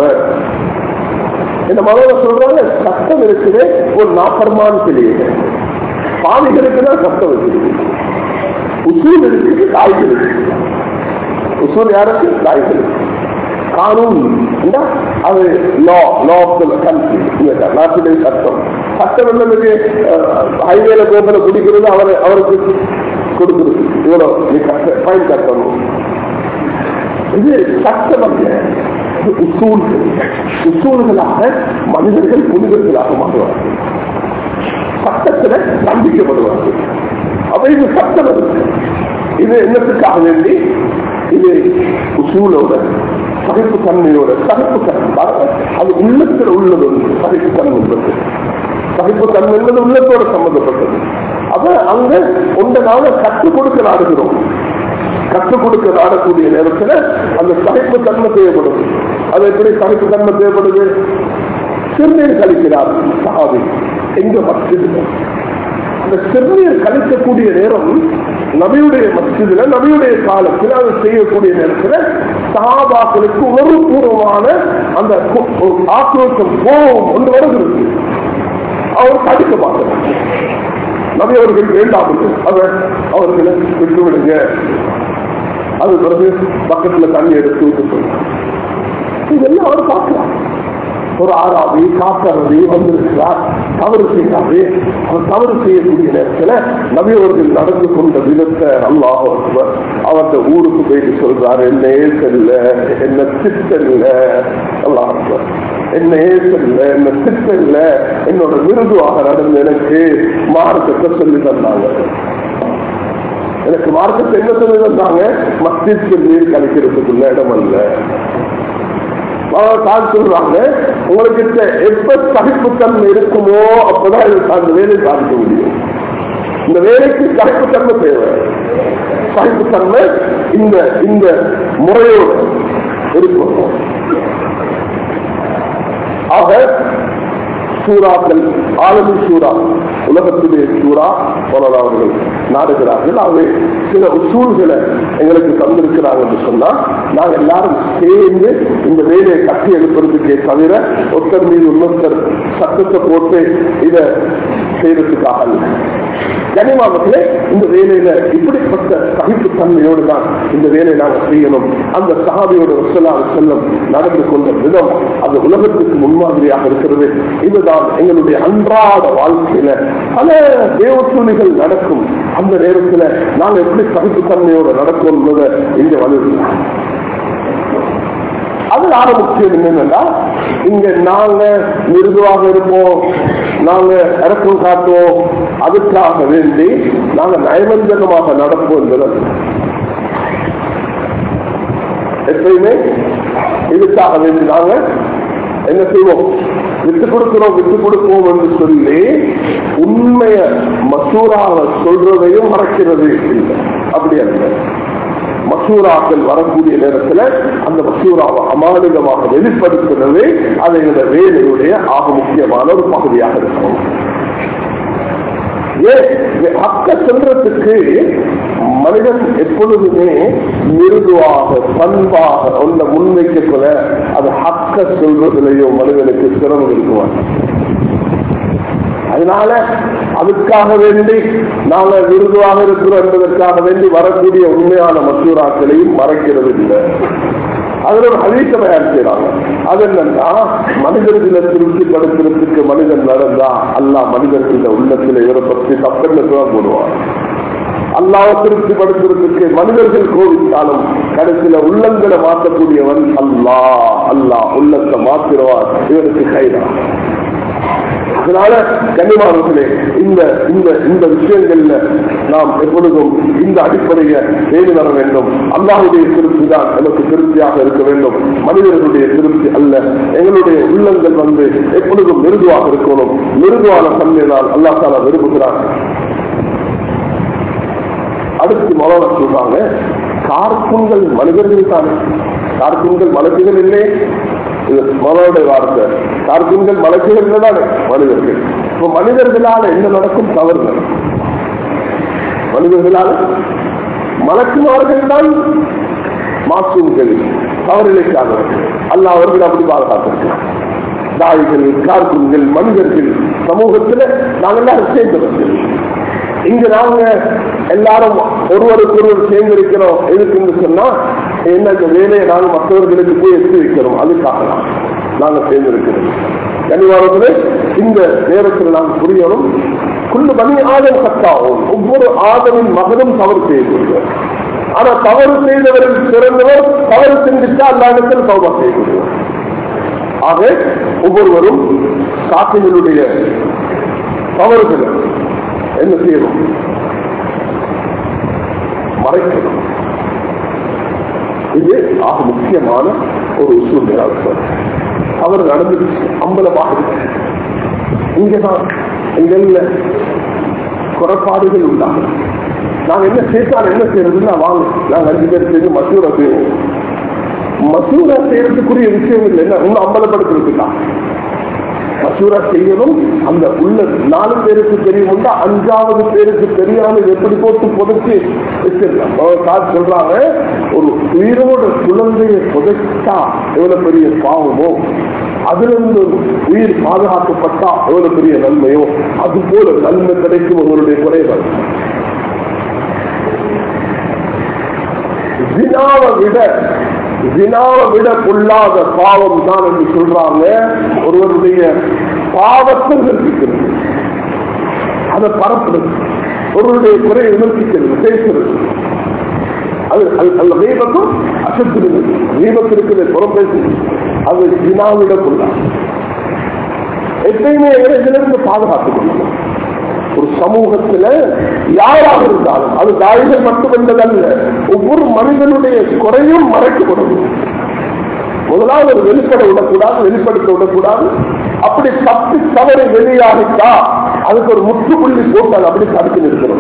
இந்த மனோட சொல்றாங்க சட்டம் இருக்குது ஒரு நாப்பரமான பிள்ளைங்க பாதிகளுக்கு தான் சட்டம் இருக்குது உசூல் இருக்குது தாய்கள் இருக்கு உசூல் யாருக்கு தாய்கள் கானூன் அது லா லா ஆஃப் த கண்ட்ரி நாட்டுடைய சட்டம் சட்டம் என்னது ஹைவேல போகிற குடிக்கிறது அவர் அவருக்கு கொடுக்குறது இவ்வளோ நீ கட்ட ஃபைன் கட்டணும் இது சட்டம் அல்ல இது உசூல்கள் உசூல்களாக மனிதர்கள் புனிதர்களாக மாறுவார்கள் சட்டத்துல நம்பிக்கப்படுவார்கள் அப்ப இது சட்டம் அல்ல. இது என்னத்துக்காக வேண்டி இது உசூலோட சகிப்பு தன்மையோட சகிப்பு தன்மை அது உள்ளத்தில் உள்ளது ஒன்று சகிப்பு தன்மை உள்ளது சகிப்பு தன்மை என்பது உள்ளத்தோட சம்பந்தப்பட்டது அப்ப அங்க ஒன்றை நாம கற்றுக் கொடுக்க நாடுகிறோம் கற்றுக் கொடுக்க நாடக்கூடிய நேரத்துல அந்த சகிப்பு தன்மை தேவைப்படுது அது எப்படி சகிப்பு தன்மை தேவைப்படுது சிறுநீர் கழிக்கிறார் சகாவி எங்க மஸ்ஜிதுல அந்த சிறுநீர் கழிக்கக்கூடிய நேரம் நபியுடைய மஸ்ஜிதுல நபியுடைய காலத்தில் அதை செய்யக்கூடிய நேரத்தில் சகாபாக்களுக்கு உணர்வுபூர்வமான அந்த கு- ஒரு ஆக்ரோஷம் கோபம் ஒன்று வருகிறது அவர் தடுக்க பார்க்கிறார் நபி அவர்கள் வேண்டாம் என்று அவர் அவர்களை விட்டு விடுங்க அது பிறகு பக்கத்துல தண்ணி எடுத்து விட்டு போயிட்டார். இதெல்லாம் அவர் பார்க்கலாம் ஒரு ஆறாவது காப்பாளி வந்திருக்கிறார் தவறு செய்யாது அவர் தவறு செய்யக்கூடிய நேரத்தில் நபி அவர்கள் நடந்து கொண்ட விதத்தை அல்லாஹ் அக்பர் அவர்கிட்ட ஊருக்கு போயிட்டு சொல்றாரு என்ன ஏசல்ல என்ன திட்டல்ல அல்லாஹ் அக்பர் என்ன ஏசல்ல என்ன திட்டல்ல என்னோட மிருதுவாக நடந்து எனக்கு மார்க்கத்தை சொல்லி தந்தாங்க எனக்கு மார்க்கத்தை என்ன சொல்லி தந்தாங்க மஸ்ஜித்க்கு நீர் கழிக்கிறதுக்குள்ள இடம் அல்ல தான் சொல்றாங்க உங்களுக்கு கிட்ட எப்ப சகிப்புத்தன்மை இருக்குமோ அப்பதான் இது- அந்த வேலையை சாதிக்க முடியும் இந்த வேலைக்கு சகிப்புத்தன்மை தேவை சகிப்புத்தன்மை இந்த இந்த முறையோடு இருக்கும் ஆக சூறாக்கள் ஆலமி சூறா உலகத்துடைய சூறா சொல்லலாம் அவர்கள் நாடுகிறார்கள் ஆகவே சில உசூல்களை எங்களுக்கு தந்திருக்கிறாங்க என்று சொன்னா நாங்க எல்லாரும் சேர்ந்து இந்த வேலையை கட்டி எழுப்புறதுக்கே தவிர ஒருத்தர் மீது இன்னொருத்தர் சத்தத்தை போட்டு இதை செய்யறதுக்காக அல்ல கனிமாவத்திலே இந்த வேலையில இப்படிப்பட்ட சகிப்புத்தன்மையோடு தான் இந்த வேலையை நாங்கள் செய்யணும் அந்த சகாபியோட வசலாம் செல்லம் நடந்து கொண்ட விதம் அது உலகத்துக்கு முன்மாதிரியாக இருக்கிறது இதுதான் எங்களுடைய அன்றாட வாழ்க்கையில பல தேவசூலிகள் நடக்கும் அந்த நேரத்தில் நாங்கள் எப்படி சகிப்புத்தன்மையோடு நடக்கும் என்பதை இங்க வலியுறுத்தலாம் அதனால முக்கியம் என்னன்னா இங்க நாங்க மிருதுவாக இருப்போம் நாங்க இறக்கம் காட்டுவோம் அதுக்காக வேண்டி நாங்க நயவஞ்சகமாக நடப்போம் என்பது எப்பயுமே இதுக்காக வேண்டி நாங்க என்ன செய்வோம் விட்டு கொடுக்கிறோம் விட்டு கொடுப்போம் என்று சொல்லி உண்மைய மசூராவை சொல்றதையும் மறைக்கிறது இல்லை அப்படி அல்ல மசூராக்கள் வரக்கூடிய நேரத்தில் அந்த மசூராவை அமானிதமாக வெளிப்படுத்துறது அது இந்த வேலையுடைய ஆக முக்கியமான ஒரு பகுதியாக இருக்கும் ஏன் அக்க செல்றதுக்கு மனிதன் எப்பொழுதுமே மிருதுவாக பண்பாக ஒன்றை முன்வைக்கக்குள்ள அது ஹக்க சொல்றதுலயும் மனிதனுக்கு சிரமம் இருக்குவான் அதனால அதுக்காக வேண்டி நாங்கள் விருதுவாக இருக்கிறோம் என்பதற்காக வேண்டி வரக்கூடிய உண்மையான மசூராக்களையும் மறைக்கிறது இல்லை அதுல ஒரு ஹதீச தயார் செய்யறாங்க அது என்னன்னா மனிதர்களை திருப்திப்படுத்துறதுக்கு மனிதன் நடந்தா அல்லா மனிதர்கள் உள்ளத்துல இவரை பற்றி தப்பெல்லாம் போடுவான் அல்லாவை திருப்திப்படுத்துறதுக்கு மனிதர்கள் கோவித்தாலும் கடைசியில உள்ளங்களை மாற்றக்கூடியவன் அல்லா அல்லா உள்ளத்தை மாத்திருவார் இவருக்கு கைதான் அதனால கன்னிமார்களே இந்த இந்த இந்த விஷயங்கள்ல நாம் எப்பொழுதும் இந்த அடிப்படையை தேடி வர வேண்டும் அல்லாஹுடைய திருப்தி தான் நமக்கு திருப்தியாக இருக்க வேண்டும் மனிதர்களுடைய திருப்தி அல்ல எங்களுடைய உள்ளங்கள் வந்து எப்பொழுதும் மிருதுவாக இருக்கணும் மிருதுவான தன்மையினால் அல்லாஹ் தாலா விரும்புகிறான் அடுத்து மலோட சொல்றாங்க கார்குன்கள் மனிதர்கள் தானே கார்குன்கள் மலக்குகள் இல்லை இது மனோட வார்த்தை கார்குன்கள் மலக்குகள் தானே மனிதர்கள் இப்போ மனிதர்களால என்ன நடக்கும் தவறுகள் மனிதர்களால் மலக்குமார்கள் தான் மாசூம்கள் தவறிழைக்காதவர்கள் அல்ல அவர்கள் அப்படி பாதுகாத்திருக்கிறார் தாய்கள் கார்குன்கள் மனிதர்கள் சமூகத்துல நாங்கள் எல்லாரும் சேர்ந்தவர்கள் இங்க நாங்க எல்லாரும் ஒருவருக்கு ஒருவர் சேர்ந்திருக்கிறோம் எதுக்குன்னு சொன்னா என்ன இந்த வேலையை நாங்கள் மற்றவர்களுக்கு போய் எடுத்து வைக்கிறோம் அதுக்காக தான் நாங்க சேர்ந்திருக்கிறோம் கனிவாரத்திலே இந்த நேரத்தில் நாம் புரியணும் குள்ளு பணி ஆதம் கத்தாகும் ஒவ்வொரு ஆதமின் மகனும் தவறு செய்யக்கூடியவர் ஆனா தவறு செய்தவரில் சிறந்தவர் தவறு செஞ்சுட்டா அந்த இடத்தில் தவறு செய்யக்கூடியவர் ஆக ஒவ்வொருவரும் காப்பிகளுடைய தவறுகளை என்ன செய்யணும் மறைக்கணும் இது ஆக முக்கியமான ஒரு சூழ்நிலை அவர் நடந்துச்சு அம்பலமாக இருக்கு. இங்கதான் எங்கள்ல குறைபாடுகள் உண்டாகும் நாங்க என்ன சேர்த்தாலும் என்ன செய்யறதுன்னா வாங்க நாங்க அஞ்சு பேர் சேர்ந்து மசூரா செய்வோம் மசூரா செய்யறதுக்குரிய விஷயம் இல்லை என்ன இன்னும் அம்பலப்படுத்துறதுக்கா மசூரா செய்யணும் அந்த உள்ள நாலு பேருக்கு தெரியும்னா அஞ்சாவது பேருக்கு தெரியாம இது எப்படி போட்டு புதைச்சு வச்சிடலாம் அவர் சார் சொல்றாங்க ஒரு உயிரோட குழந்தையை புதைச்சா எவ்வளவு பெரிய பாவமோ அதுல இருந்து ஒரு உயிர் பாதுகாக்கப்பட்டா எவ்வளவு பெரிய நன்மையோ அது போல நன்மை கிடைக்கும் அவருடைய குறைகள் ஜினாவை விட ஜினாவை விட கொள்ளாத பாவம் தான் என்று சொல்றாங்க ஒருவருடைய பாவத்தை விமர்சிக்கிறது அதை பரப்புறது ஒருவருடைய குறையை விமர்சிக்கிறது பேசுறது அது அது- அந்த தெய்வத்தும் அசத்து தெய்வத்திற்கு புறம் பேசுது அது ஜினாவிட கொள்ளாது எப்பயுமே இதிலிருந்து பாதுகாத்துக் கொள்ளணும் ஒரு சமூகத்துல யாராக இருந்தாலும் அது தாய்கள் மட்டுமல்லதல்ல ஒவ்வொரு மனிதனுடைய குறையும் மறைக்கப்படும் முதலாவது ஒரு வெளிப்பட விடக்கூடாது வெளிப்படுத்த விடக்கூடாது அப்படி தப்பி தவறு வெளியாகிட்டா அதுக்கு ஒரு முற்றுப்புள்ளி போட்டு அதை அப்படி தடுத்து நிறுத்தணும்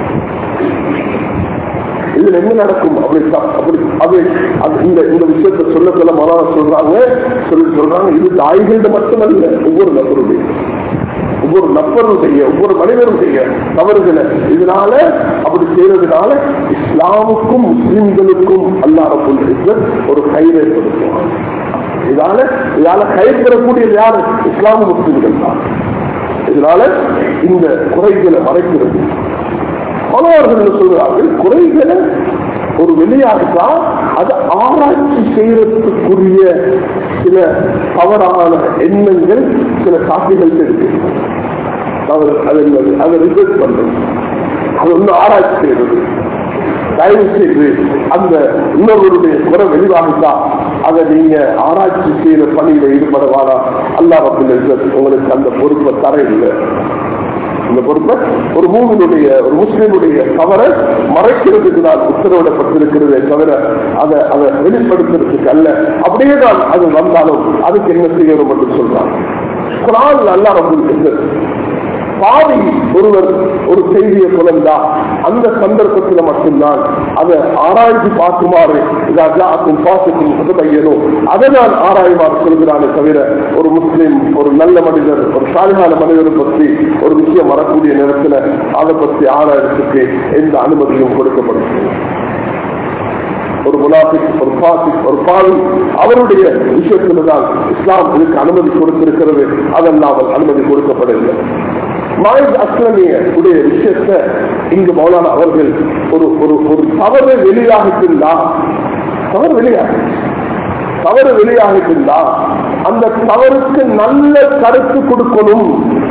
இதுல என்ன நடக்கும் அப்படி த- அப்படி அது அது இந்த இந்த விஷயத்தை சொல்ல சொல்ல மன சொல்றாங்க சொல்லி சொல்றாங்க இது தாய்களிடம் மட்டுமல்ல ஒவ்வொரு நபருடைய ஒவ்வொரு நபரும் செய்ய ஒவ்வொரு மனிதரும் செய்ய தவறுகளை இதனால அப்படி செய்யறதுனால இஸ்லாமுக்கும் முஸ்லிம்களுக்கும் அல்லாஹ் ஒரு கயிறு ஏற்படுத்துவாங்க இதனால இதால கயிறு பெறக்கூடியது யாரு இஸ்லாம முஸ்லிம்கள் தான் இதனால இந்த குறைகளை மறைக்கிறது மாணவர்கள் சொல்கிறார்கள் குறைகளை ஒரு வெளியாகிட்டா அதை ஆராய்ச்சி செய்யறதுக்குரிய சில தவறான எண்ணங்கள் சில சாட்சிகள் இருக்கு அவர் அதை அதை ரிசர்ச் பண்றது அது ஒன்று ஆராய்ச்சி செய்யறது தயவு செய்து அந்த இன்னொருவருடைய குறை வெளிவாகிட்டா அதை நீங்க ஆராய்ச்சி செய்யற பணியில ஈடுபடவானா அல்லா ரபுல் உங்களுக்கு அந்த பொறுப்பை தர இல்லை இந்த பொறுப்பை ஒரு மூவினுடைய ஒரு முஸ்லிமுடைய தவறை மறைக்கிறதுக்கு தான் உத்தரவிடப்பட்டிருக்கிறதே தவிர அதை அதை வெளிப்படுத்துறதுக்கு அல்ல அப்படியே தான் அது வந்தாலும் அதுக்கு என்ன செய்யணும் என்று சொல்றாங்க குரான் நல்லா ரொம்ப பாவி ஒருவர் ஒரு செய்தியை புலந்தா அந்த சந்தர்ப்பத்தில் மட்டும்தான் அதை ஆராய்ச்சி பார்க்குமாறு இதாக்கும் பாசத்தும் புதுமையனும் அதை நான் ஆராய்வார் சொல்கிறானே தவிர ஒரு முஸ்லிம் ஒரு நல்ல மனிதர் ஒரு சாலிகான மனிதரை பற்றி ஒரு விஷயம் வரக்கூடிய நேரத்தில் அதை பற்றி ஆராயறதுக்கு எந்த அனுமதியும் கொடுக்கப்படும் ஒரு முனாஃபிக் ஒரு பாசிக் ஒரு பாவி அவருடைய விஷயத்துல தான் இஸ்லாம் இதுக்கு அனுமதி கொடுத்திருக்கிறது அதல்லாமல் அனுமதி கொடுக்கப்படவில்லை மாயித் அஸ்லமிய உடைய விஷயத்தை இங்கு மௌலானா அவர்கள் ஒரு ஒரு ஒரு தவறு வெளியாகிட்டிருந்தா தவறு வெளியாகி தவறு வெளியாகிட்டிருந்தா அந்த தவறுக்கு நல்ல கருத்து கொடுக்கணும்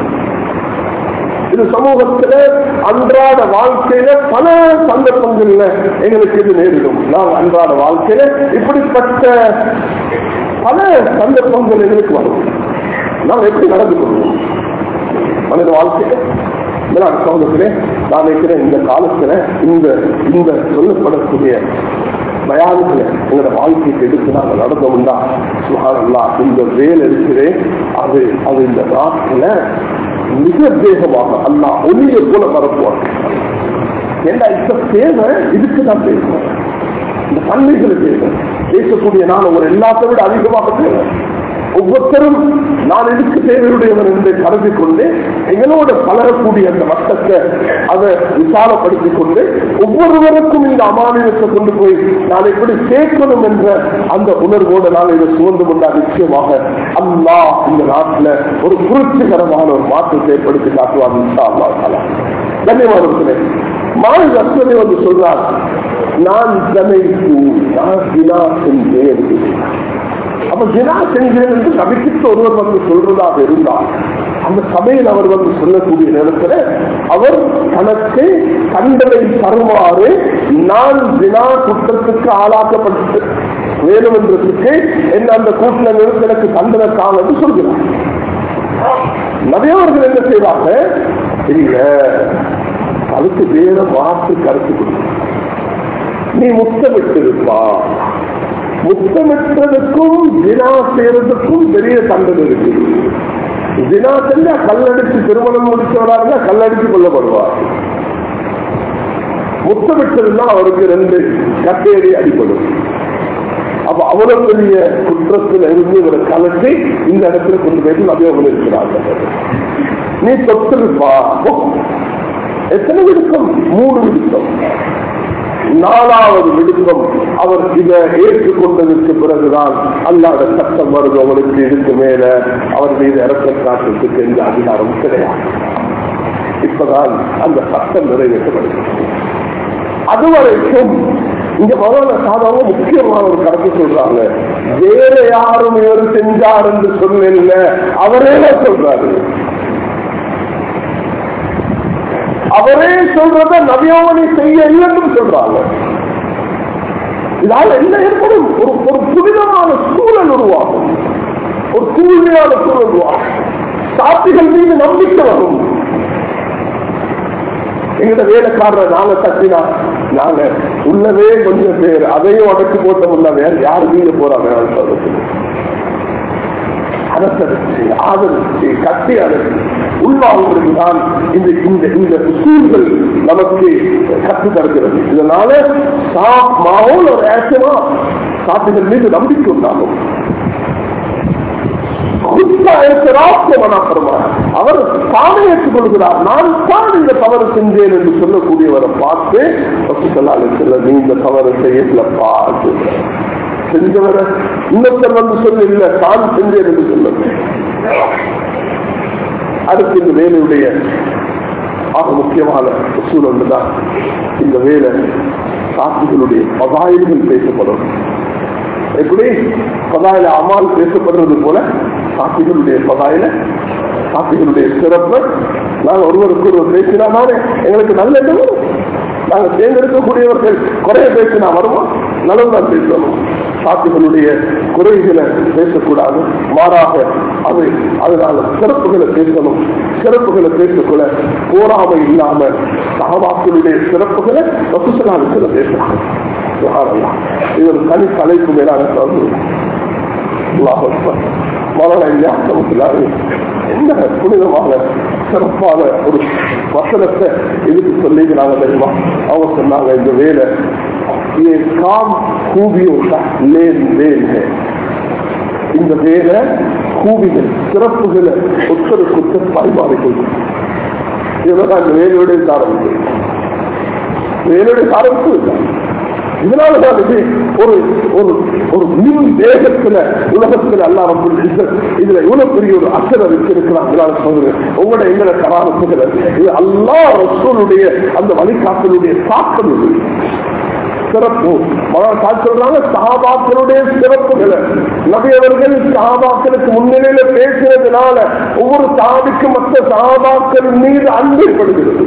இது சமூகத்துல அன்றாட வாழ்க்கையில பல சந்தர்ப்பங்கள்ல எங்களுக்கு இது நேரிடும் நாம் அன்றாட வாழ்க்கையில இப்படிப்பட்ட பல சந்தர்ப்பங்கள் எங்களுக்கு வரும் நாம் எப்படி நடந்து கொள்வோம் மனித வாழ்க்கையில மேலாண் சமூகத்திலே நான் நினைக்கிறேன் இந்த காலத்துல இந்த இந்த சொல்லப்படக்கூடிய பயானுகளை எங்களோட வாழ்க்கைக்கு எடுத்து நாங்கள் நடந்தோம்னா சுகாரல்லா இந்த வேல் இருக்கிறே அது அது இந்த நாட்டில் மிக வேகமாக அல்லா ஒளிய போல பரப்புவார் ஏன்னா இந்த தேவை இதுக்கு தான் பேசுவோம் இந்த பள்ளிகளை தேவை பேசக்கூடிய நான் ஒரு எல்லாத்தை விட அதிகமாக தேவை ஒவ்வொருத்தரும் நான் இதுக்கு தேவையுடையவன் என்று கருதி கொண்டு எங்களோட பலரக்கூடிய அந்த வட்டத்தை அதை விசாலப்படுத்திக் கொண்டு ஒவ்வொருவருக்கும் இந்த அமானியத்தை கொண்டு போய் நான் எப்படி சேர்க்கணும் என்ற அந்த உணர்வோடு நான் இதை சுமந்து கொண்டால் நிச்சயமாக அல்லா இந்த நாட்டில் ஒரு புரட்சிகரமான ஒரு மாற்றத்தை ஏற்படுத்தி காட்டுவார் இன்ஷா அல்லா தாலா கண்ணியமானவர்களே மாநில அஸ்வதி வந்து சொல்றார் நான் ஜனைத்து நான் வினா செஞ்சேன் அப்ப ஜினா செஞ்சேன் என்று நபிக்கிட்டு ஒருவர் வந்து சொல்றதாக இருந்தால் அந்த சபையில் அவர் வந்து சொல்லக்கூடிய நேரத்தில் அவர் தனக்கு கண்டனை தருமாறு நான் வினா குற்றத்துக்கு ஆளாக்கப்பட்டு வேணும் என்றதுக்கு என்ன அந்த கூட்டில் நிறுத்த எனக்கு தண்டனை காணது சொல்கிறார் நபியவர்கள் என்ன செய்வாங்க இல்ல அதுக்கு வேற மாற்று கருத்து கொடுக்கும் நீ முத்தமிட்டிருப்பா முத்தமிட்டதுக்கும் தினா செய்யறதுக்கும் பெரிய தண்டனை இருக்கு தினா செஞ்சா கல்லடிச்சு திருமணம் முடிச்சவரா இருந்தா கல்லடிச்சு கொல்லப்படுவார் முத்தமிட்டதுன்னா அவருக்கு ரெண்டு கட்டையடி அடிப்படும் அப்ப அவ்வளவு பெரிய குற்றத்தில் இருந்து இவரை கலட்டி இந்த இடத்துல கொண்டு போய் நபியவங்க இருக்கிறார்கள் நீ தொட்டிருப்பா எத்தனை விடுக்கம் மூணு விடுக்கம் நாலாவது விடுக்கம் அவர் இதை ஏற்றுக்கொண்டதற்கு பிறகுதான் அல்லாத சட்டம் வருது அவங்களுக்கு இதுக்கு மேல அவர் மீது இறக்க காட்டுறதுக்கு எந்த அதிகாரம் கிடையாது இப்பதான் அந்த சட்டம் நிறைவேற்றப்படுகிறது அதுவரைக்கும் இங்க முதல்ல சாதாரண முக்கியமான ஒரு கருத்து சொல்றாங்க வேற யாரும் இவர் செஞ்சார் என்று சொல்லல அவரே சொல்றாரு அவரே சொல்றத நவியோவனை செய்ய இல்லைன்னு சொல்றாங்க இதால என்ன ஏற்படும் ஒரு ஒரு புனிதமான சூழல் உருவாகும் ஒரு தூய்மையான சூழல் உருவாகும் சாத்திகள் மீது நம்பிக்கை வரும் எங்கிட்ட வேலைக்காரர் நாங்க தட்டினா நாங்க உள்ளவே கொஞ்சம் பேர் அதையும் அடைச்சு போட்ட முடியல வேற யாரு வீடு போறாங்க சொல்றது அரசரிச்சு ஆதரிச்சு கட்டி அடைச்சு உள்வாங்குவதற்கு தான் இந்த இந்த இந்த சூழ்கள் நமக்கு கற்று தருகிறது இதனால மாவோல் ஒரு ஏற்றமா சாத்துகள் மீது நம்பிக்கை உண்டாகும் அவர் தானே ஏற்றுக்கொள்கிறார் நான் தான் இந்த தவறு செஞ்சேன் என்று சொல்லக்கூடியவரை பார்த்து நீ இந்த தவறு செய்யலப்பா செஞ்சவரை இன்னொருத்தர் வந்து சொல்ல இல்ல தான் செஞ்சேன் என்று சொல்ல அடுத்து இந்த வேலையுடைய ஆக முக்கியமான சூழல் தான் இந்த வேலை சாட்சிகளுடைய பதாயில்கள் பேசப்படும் எப்படி பதாயில அமால் பேசப்படுறது போல சாட்சிகளுடைய பதாயில சாட்சிகளுடைய சிறப்பு நாங்கள் ஒருவருக்கு ஒருவர் பேசினாலே எங்களுக்கு நல்ல எண்ணம் வரும் நாங்கள் தேர்ந்தெடுக்கக்கூடியவர்கள் குறைய பேசினா வருவோம் நல்லதான் பேசணும் சாட்சிகளுடைய குறைகளை பேசக்கூடாது மாறாக அது அதனால சிறப்புகளை பேசணும் சிறப்புகளை பேசக்கூட போராமை இல்லாம சகவாக்களுடைய சிறப்புகளை வசுசலாளுக்கு பேசலாம் இது ஒரு தனி தலைப்பு மேலான என்ன புனிதமான சிறப்பான ஒரு வசனத்தை இதுக்கு சொல்லிக்கிறாங்க தெரியுமா அவங்க சொன்னாங்க இந்த வேலை ये काम खूबियों का लेन देन है இந்த வேலை கூவிகள் சிறப்புகளை ஒருத்தருக்கு ஒருத்தர் பரிமாறிக்கொள்ளும் இதுதான் இந்த வேலையுடைய சாரம்பு வேலையுடைய சாரம்பு இதனாலதான் இது ஒரு ஒரு ஒரு மின் வேகத்துல உலகத்துல அல்லா ரொம்ப இதுல இவ்வளவு பெரிய ஒரு அக்கறை வச்சிருக்கிறான் சொல்றேன் உங்களோட எங்களை கராரத்துகளை இது அல்லா ரசூலுடைய அந்த வழிகாட்டலுடைய தாக்கம் இது சிறப்பு சொல்றாங்க சகாபாக்களுடைய சிறப்புகளை நபியவர்கள் சகாபாக்களுக்கு முன்னிலையில பேசுறதுனால ஒவ்வொரு சாதிக்கும் மற்ற சகாபாக்கள் மீது அன்பு ஏற்படுகிறது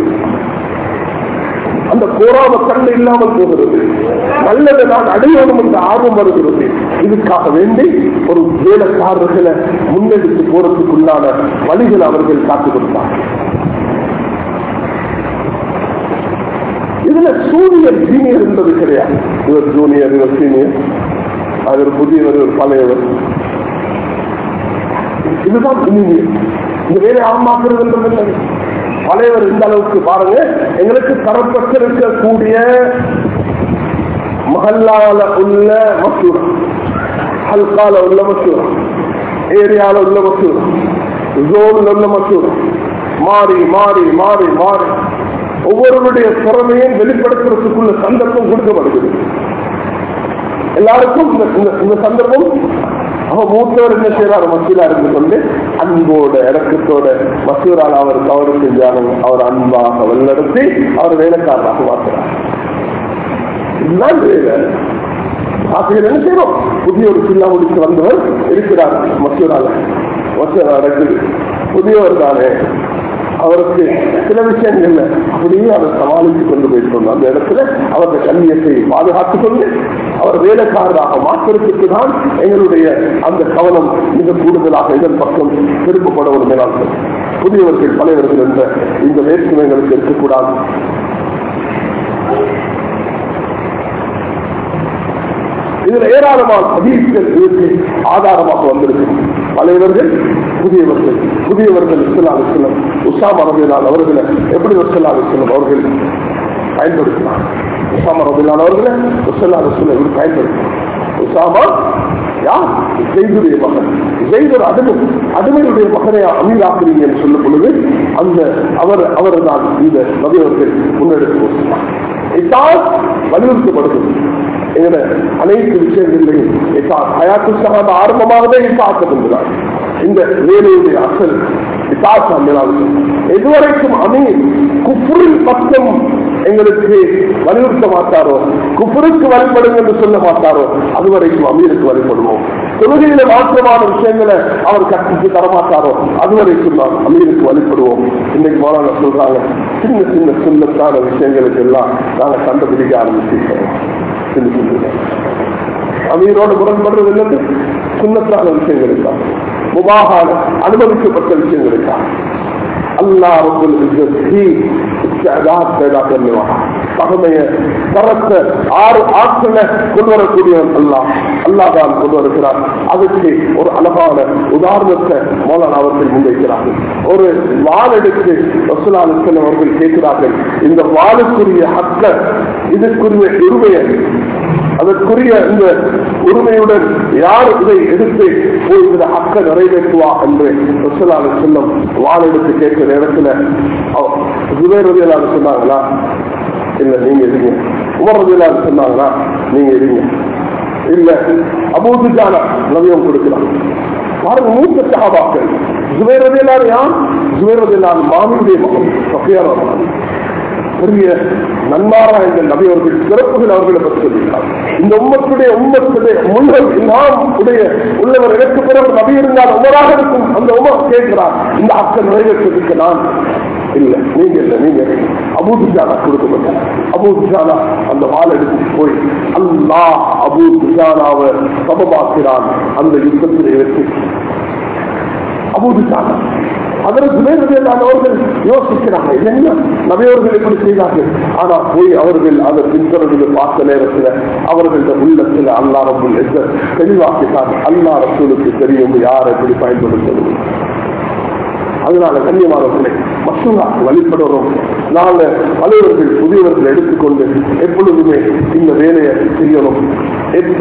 அந்த கோராம கண்ணு இல்லாமல் போகிறது நல்லது நான் அடையணும் என்ற ஆர்வம் வருகிறது இதுக்காக வேண்டி ஒரு வேலைக்காரர்களை முன்னெடுத்து போறதுக்குள்ளான வழிகள் அவர்கள் காத்துக் கொடுத்தார்கள் இதுல சூரியன் சீனியர் என்பது கிடையாது இவர் ஜூனியர் இவர் சீனியர் அவர் புதியவர் இவர் பழையவர் இதுதான் சீனியர் இந்த வேலை ஆமாக்குறது என்றது பழையவர் இந்த அளவுக்கு பாருங்க எங்களுக்கு தரப்பட்டிருக்கக்கூடிய மஹல்லால உள்ள மசூர் ஹல்கால உள்ள மசூர் ஏரியால உள்ள மசூர் ஜோன்ல உள்ள மசூர் மாறி மாறி மாறி மாறி ஒவ்வொருவருடைய திறமையும் வெளிப்படுத்துறதுக்குள்ள சந்தர்ப்பம் கொடுக்கப்படுகிறது எல்லாருக்கும் இந்த சந்தர்ப்பம் அவன் மூத்தவர் என்ன செய்யறாரு மசூரா இருந்து கொண்டு அன்போட இறக்கத்தோட மசூரால் அவர் தவறு செஞ்சாலும் அவர் அன்பாக வல்லெடுத்து அவர் வேலைக்காரராக மாற்றுறார் இதுதான் வேலை ஆசிரியர் என்ன செய்யறோம் புதிய ஒரு சில்லா முடிச்சு வந்தவர் இருக்கிறார் மசூரால மசூரா நடக்குது புதியவர் தானே அவருக்கு சில விஷயங்கள்ல அப்படியே அதை சமாளித்து கொண்டு போயிட்டு அந்த இடத்துல அவருடைய கண்ணியத்தை பாதுகாத்துக் கொண்டு அவர் வேலைக்காரராக மாற்றுறதுக்கு தான் எங்களுடைய அந்த கவனம் மிக கூடுதலாக இதன் பக்கம் திருப்பப்பட ஒரு மேலாள் புதியவர்கள் பழையவர்கள் என்ற இந்த வேற்றுமைகளுக்கு இருக்கக்கூடாது இதுல ஏராளமான ஹதீஸ்கள் இதற்கு ஆதாரமாக வந்திருக்கு பழையவர்கள் புதியவர்கள் புதியவர்கள் இஸ்லாம் இஸ்லாம் உசாம் அரபிலால் அவர்களை எப்படி வசலாம் இஸ்லாம் அவர்கள் பயன்படுத்தினார் உசாம் அரபிலால் அவர்களை வசல்லா இஸ்லாம் இவர் பயன்படுத்தினார் உசாமா யார் ஜெய்துடைய மகன் ஜெய்தர் அடிமை அடிமையுடைய மகனை அமீராக்குறீங்க என்று சொல்லும் பொழுது அந்த அவர் அவர் தான் இந்த நபியவர்கள் முன்னெடுத்து வலியுறுத்தப்படுகிறது எங்கட அனைத்து விஷயங்களையும் ஹயாத்து சகாத ஆரம்பமாகவே இசாக்கப்பட்டுள்ளார் இந்த வேலையுடைய அசல் எதுவரைக்கும் அமீர் குஃபுரின் பக்கம் எங்களுக்கு வலியுறுத்த மாட்டாரோ குஃபுருக்கு வழிபடுங்க என்று சொல்ல மாட்டாரோ அதுவரைக்கும் அமீருக்கு வழிபடுவோம் தொழுகையில மாற்றமான விஷயங்களை அவர் கற்பித்து தரமாட்டாரோ அதுவரைக்கும் நாம் அமீருக்கு வழிபடுவோம் இன்னைக்கு மோலான சொல்றாங்க சின்ன சின்ன சின்னத்தான விஷயங்களுக்கு எல்லாம் நாங்க கண்டுபிடிக்க ஆரம்பிச்சிருக்கோம் சின்ன சின்ன அமீரோடு முரண்படுறது என்னது சுண்ணத்தான விஷயங்களுக்காக முபாகான அனுமதிக்கப்பட்ட விஷயங்களுக்காக அல்லாஹ் ரபுல் பகமைய தரத்தை ஆறு ஆற்றலை கொண்டு வரக்கூடியவன் அல்லாஹ் அல்லாஹ் தான் கொண்டு வருகிறார் அதுக்கு ஒரு அழகான உதாரணத்தை மோலான் அவர்கள் முன்வைக்கிறார்கள் ஒரு வால் எடுத்து வசூலாளுக்கு அவர்கள் கேட்கிறார்கள் இந்த வாளுக்குரிய ஹக்க இதுக்குரிய உரிமையை அதற்குரிய இந்த உரிமையுடன் யார் இதை எடுத்து போய் இந்த அக்க நிறைவேற்றுவா என்று சொல்லாத செல்லம் வாள் எடுத்து கேட்கிற இடத்துல சுவேரதியலாக சொன்னாங்களா இல்ல நீங்க இருங்க உமரதியலாக சொன்னாங்களா நீங்க இருங்க இல்ல அபூதுஜான நவியம் கொடுக்கலாம் பாருங்க மூத்த சகாபாக்கள் ஜுவேரதியலார் யார் ஜுவேரதியலார் மாமியுடைய மகன் சஃபியார் மகன் பெரிய நன்மாரா என்ற நபி அவர்கள் சிறப்புகள் அவர்களை பற்றி சொல்லியிருக்கார் இந்த உம்மத்துடைய உம்மத்துடைய முன்கள் நாம் உடைய உள்ளவர் எனக்கு பிறகு நபி இருந்தால் உமராக இருக்கும் அந்த உமர் கேட்கிறார் இந்த அக்கல் நிறைவேற்றதுக்கு நான் இல்ல நீங்க இல்ல நீங்க அபூதுஜானா கொடுக்கப்பட்ட அபூதுஜானா அந்த வால் எடுத்து போய் அல்லாஹ் அபூதுஜானாவை சமமாக்கிறான் அந்த யுத்தத்தில் வெற்றி அபூதுஜானா அதற்கு அவர்கள் யோசிக்கிறாங்க என்ன நபையவர்கள் எப்படி செய்தார்கள் ஆனா போய் அவர்கள் அதை பின்தொடர்ந்து பார்த்த நேரத்தில் அவர்களது உள்ளத்தில் அல்லா ரபுல் தெளிவாக்கிட்டார் அல்லா ரசூலுக்கு தெரியும் யார் எப்படி பயன்படுத்தணும் அதனால கண்ணியமானவர்களை மசூரா வழிபடுறோம் நாங்க பழையவர்கள் புதியவர்கள் எடுத்துக்கொண்டு எப்பொழுதுமே இந்த வேலையை செய்யணும் எப்ப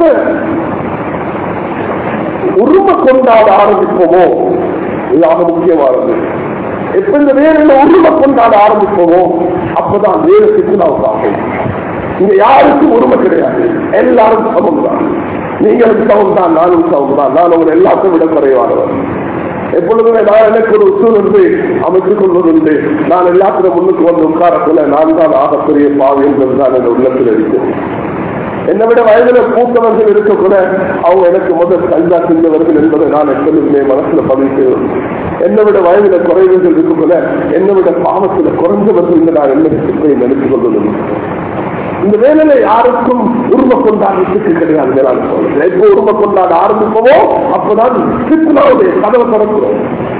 உரிமை கொண்டாட ஆரம்பிப்போமோ இதாக முக்கியமானது எப்ப இந்த வேலையில உரிமை கொண்டாட ஆரம்பிப்போமோ அப்பதான் வேலைக்கு நாம் ஆகும் இங்க யாருக்கும் உரிமை கிடையாது எல்லாரும் சமம் தான் நீங்களுக்கு சமம் தான் நானும் சமம் தான் நான் உங்களை எல்லாத்தையும் விட குறைவானவர் எப்பொழுதுமே நான் எனக்கு ஒரு உசூல் என்று அமைத்துக் கொள்வதுண்டு நான் எல்லாத்திலும் முன்னுக்கு வந்து உட்காரக்குள்ள நான் தான் ஆகப்பெரிய பாவி என்பதுதான் என் உள்ளத்தில் இருக்கு என்னை விட வயதுல மூத்தவர்கள் இருக்கக்கூட அவங்க எனக்கு முதல் கல்வா செஞ்சவர்கள் என்பதை நான் எப்பொழுதுமே மனசுல பதிவு செய்வது என்னை விட வயதுல குறைவர்கள் இருக்கக்கூட என்னை விட பாவத்துல குறைஞ்சவர்கள் என்று நான் என்ன நினைத்துக் கொள்வதில்லை இந்த வேலையில யாருக்கும் உரிமை கொண்டாடுறதுக்கு கிடையாது மேலான சொல்லுங்க எப்போ உரிமை கொண்டாட ஆரம்பிப்போமோ அப்பதான் சித்னாவுடைய கதவை திறக்கிறோம்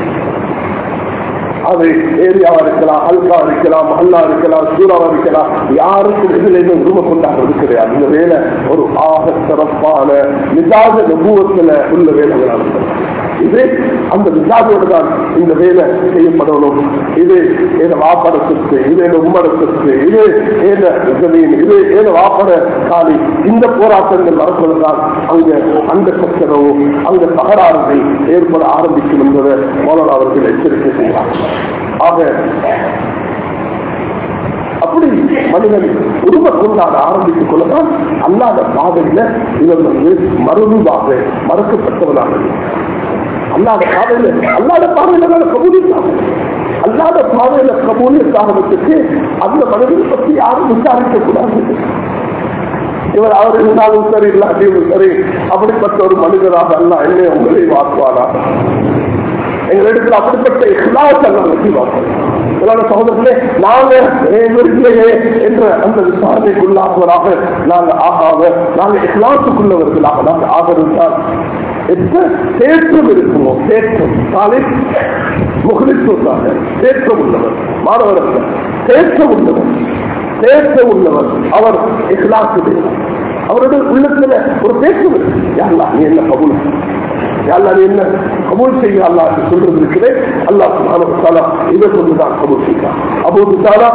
அது ஏரியாவா இருக்கலாம் அல்கா இருக்கலாம் அல்லா இருக்கலாம் சூறாவா இருக்கலாம் யாருக்கும் இதுல உரிமை கொண்டாடுறது கிடையாது இந்த வேலை ஒரு ஆக சிறப்பான நிஜாத நபுவத்துல உள்ள வேலைகளாக இருக்கிறது இது அந்த விசாரியோடு தான் இந்த வேலை செய்யப்படணும் இது ஏன வாப்பட சொத்து இது என்ன உம்மட சொத்து இது ஏன ஜமீன் இது ஏன வாப்பட காலி இந்த போராட்டங்கள் நடப்பதுதான் அங்க அந்த சச்சரவு அந்த தகராறுகள் ஏற்பட ஆரம்பிக்கும் என்பதை மோலன் அவர்கள் எச்சரிக்கை செய்கிறார் ஆக அப்படி மனிதன் உருவ கொண்டாட ஆரம்பித்துக் கொள்ளதான் அல்லாத பாதையில இவன் வந்து மறுவாக மறக்கப்பட்டவனாக அல்லாத பாதையில அல்லாத பாதையில கபூலித்தாங்க அல்லாத பாதையில கபூலியத் ஆரம்பிச்சுட்டு அந்த மனிதனை பற்றி யாரும் விசாரிக்க கூடாது இவர் அவர் இருந்தாலும் சரி இல்லாட்டியும் சரி அப்படிப்பட்ட ஒரு மனிதராக அல்ல என்னை உங்களை வாக்குவாரா எங்களிடத்தில் அப்படிப்பட்ட இஸ்லாத்தை எல்லாம் நசீவாக்கும் இதனால சகோதரர்களே நாங்க விரும்பியே என்ற அந்த விசாரணைக்குள்ளாகவராக நாங்க ஆகாத நாங்க இஸ்லாத்துக்குள்ளவர்களாக நாங்க ஆகிறதுதான் எந்த தேற்றம் இருக்குமோ தேற்றம் காலில் முகலித்துவதாக தேற்றம் உள்ளவர் மாணவர் அல்ல. தேற்றம் உள்ளவர் தேற்றம் உள்ளவர் அவர் இஸ்லாத்துடைய அவருடைய உள்ளத்துல ஒரு தேற்றம் இருக்கு யாருலா நீ என்ன கபூல் யாருலா நீ என்ன கபூல் செய்ய அல்லா என்று சொல்றது இருக்குது அல்லாஹ் சுப்ஹானஹு வ தஆலா இதை கொண்டுதான் கபூல் செய்கிறார் அபூ தாலா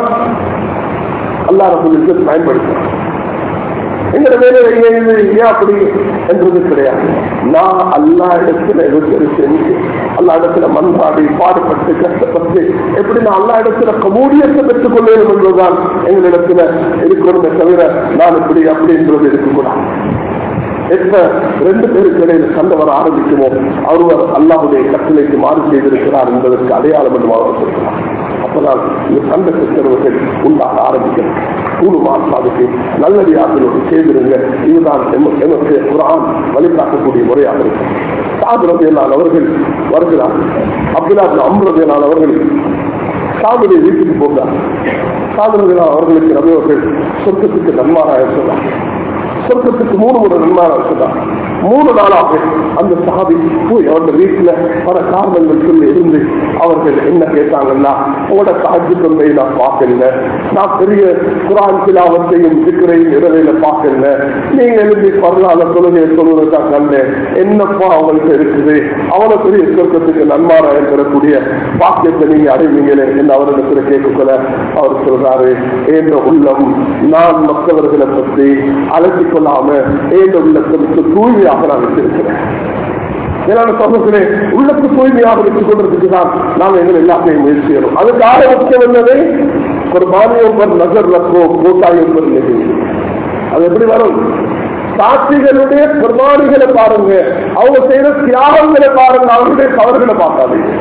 அல்லாஹ் ரபுல் இஸ்ஸத் பயன்படுத்துறார் எங்கிற வேலை ஏன் அப்படி என்றது கிடையாது நான் அல்லா இடத்துல எதிர்த்து செஞ்சு அல்லா இடத்துல மன்றாடி பாடுபட்டு கஷ்டப்பட்டு எப்படி நான் அல்லா இடத்துல கமூடியத்தை பெற்றுக் கொள்வேன் என்பதுதான் எங்களிடத்துல இருக்கணுமே தவிர நான் இப்படி அப்படின்றது இருக்கக்கூடாது எப்ப ரெண்டு பேருக்கு இடையில சண்டை வர ஆரம்பிக்குமோ ஒருவர் அல்லாஹுடைய கட்டளைக்கு மாறு செய்திருக்கிறார் என்பதற்கு அடையாளம் என்று அவர் சொல்கிறார் அப்பதான் இந்த சண்டை சச்சரவுகள் உண்டாக ஆரம்பிக்கிறது கூடுமா சாதிக்கு நல்லடியார்களோடு சேர்ந்திருங்க இதுதான் எம- எமக்கு குரான் வழிகாட்டக்கூடிய முறையாக இருக்கும் சாதுரதையினால் அவர்கள் வருகிறார்கள் அப்துல்லா அம்ரதையினால் அவர்கள் சாதுடைய வீட்டுக்கு போகிறார் சாதுரதையினால் அவர்களுக்கு நபியவர்கள் சொர்க்கத்துக்கு நன்மாராய சொன்னார் சொர்க்கத்துக்கு மூணு முறை நன்மாராய சொன்னார் மூணு நாளாக அந்த சாதி போய் அவருடைய வீட்டுல பல காரணங்கள் சொல்லி இருந்து அவர்கள் என்ன கேட்டாங்கன்னா உங்களோட காட்சி தொந்தை நான் பார்க்கல நான் பெரிய குரான் சிலாவத்தையும் சிக்கரையும் இரவையில பார்க்கல நீங்க எழுதி பரவாயில்ல தொழுகையை சொல்வதற்கா கல்ல என்னப்பா அவங்களுக்கு இருக்குது அவ்வளவு பெரிய சொர்க்கத்துக்கு நன்மாராயம் பெறக்கூடிய பாக்கியத்தை நீங்க அடைவீங்களே என்று அவரிடத்துல கேட்கல அவர் சொல்றாரு ஏன்ற உள்ளம் நான் மற்றவர்களை பற்றி அலட்டிக் கொள்ளாம ஏன்ற உள்ளத்திற்கு தூய்மையாக நான் வச்சிருக்கிறேன் ஏன்னா சொல்லுகிறேன் உள்ளத்து தூய்மையாக வைத்துக் கொள்றதுக்கு தான் நாம் எங்கள் எல்லாத்தையும் முயற்சி செய்யணும் அதுக்காக முக்கியம் என்னது ஒரு மானியம் ஒரு நகர் ரக்கோ கூட்டாயம் ஒரு நிதி அது எப்படி வரும் சாட்சிகளுடைய பிரமாணிகளை பாருங்க அவங்க செய்யற தியாகங்களை பாருங்க அவர்களுடைய தவறுகளை பார்க்காதீங்க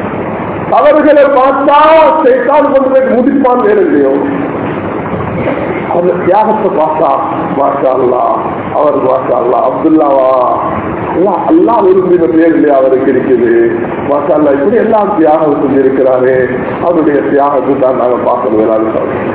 தவறுகளை பார்த்தா சேர்த்தால் கொண்டு போய் முடிப்பான் வேற இல்லையோ அந்த தியாகத்தை பார்த்தா மாஷா அல்லா அவர் மாஷா அல்லா அப்துல்லாவா அல்லா அல்லா விரும்பின பேர் இல்லையா அவருக்கு இருக்குது மாஷா அல்லா இப்படி எல்லாம் தியாகம் செஞ்சிருக்கிறாரு அவருடைய தியாகத்தை தான் நாங்க பார்க்கணும் எல்லாரும் சொல்றோம்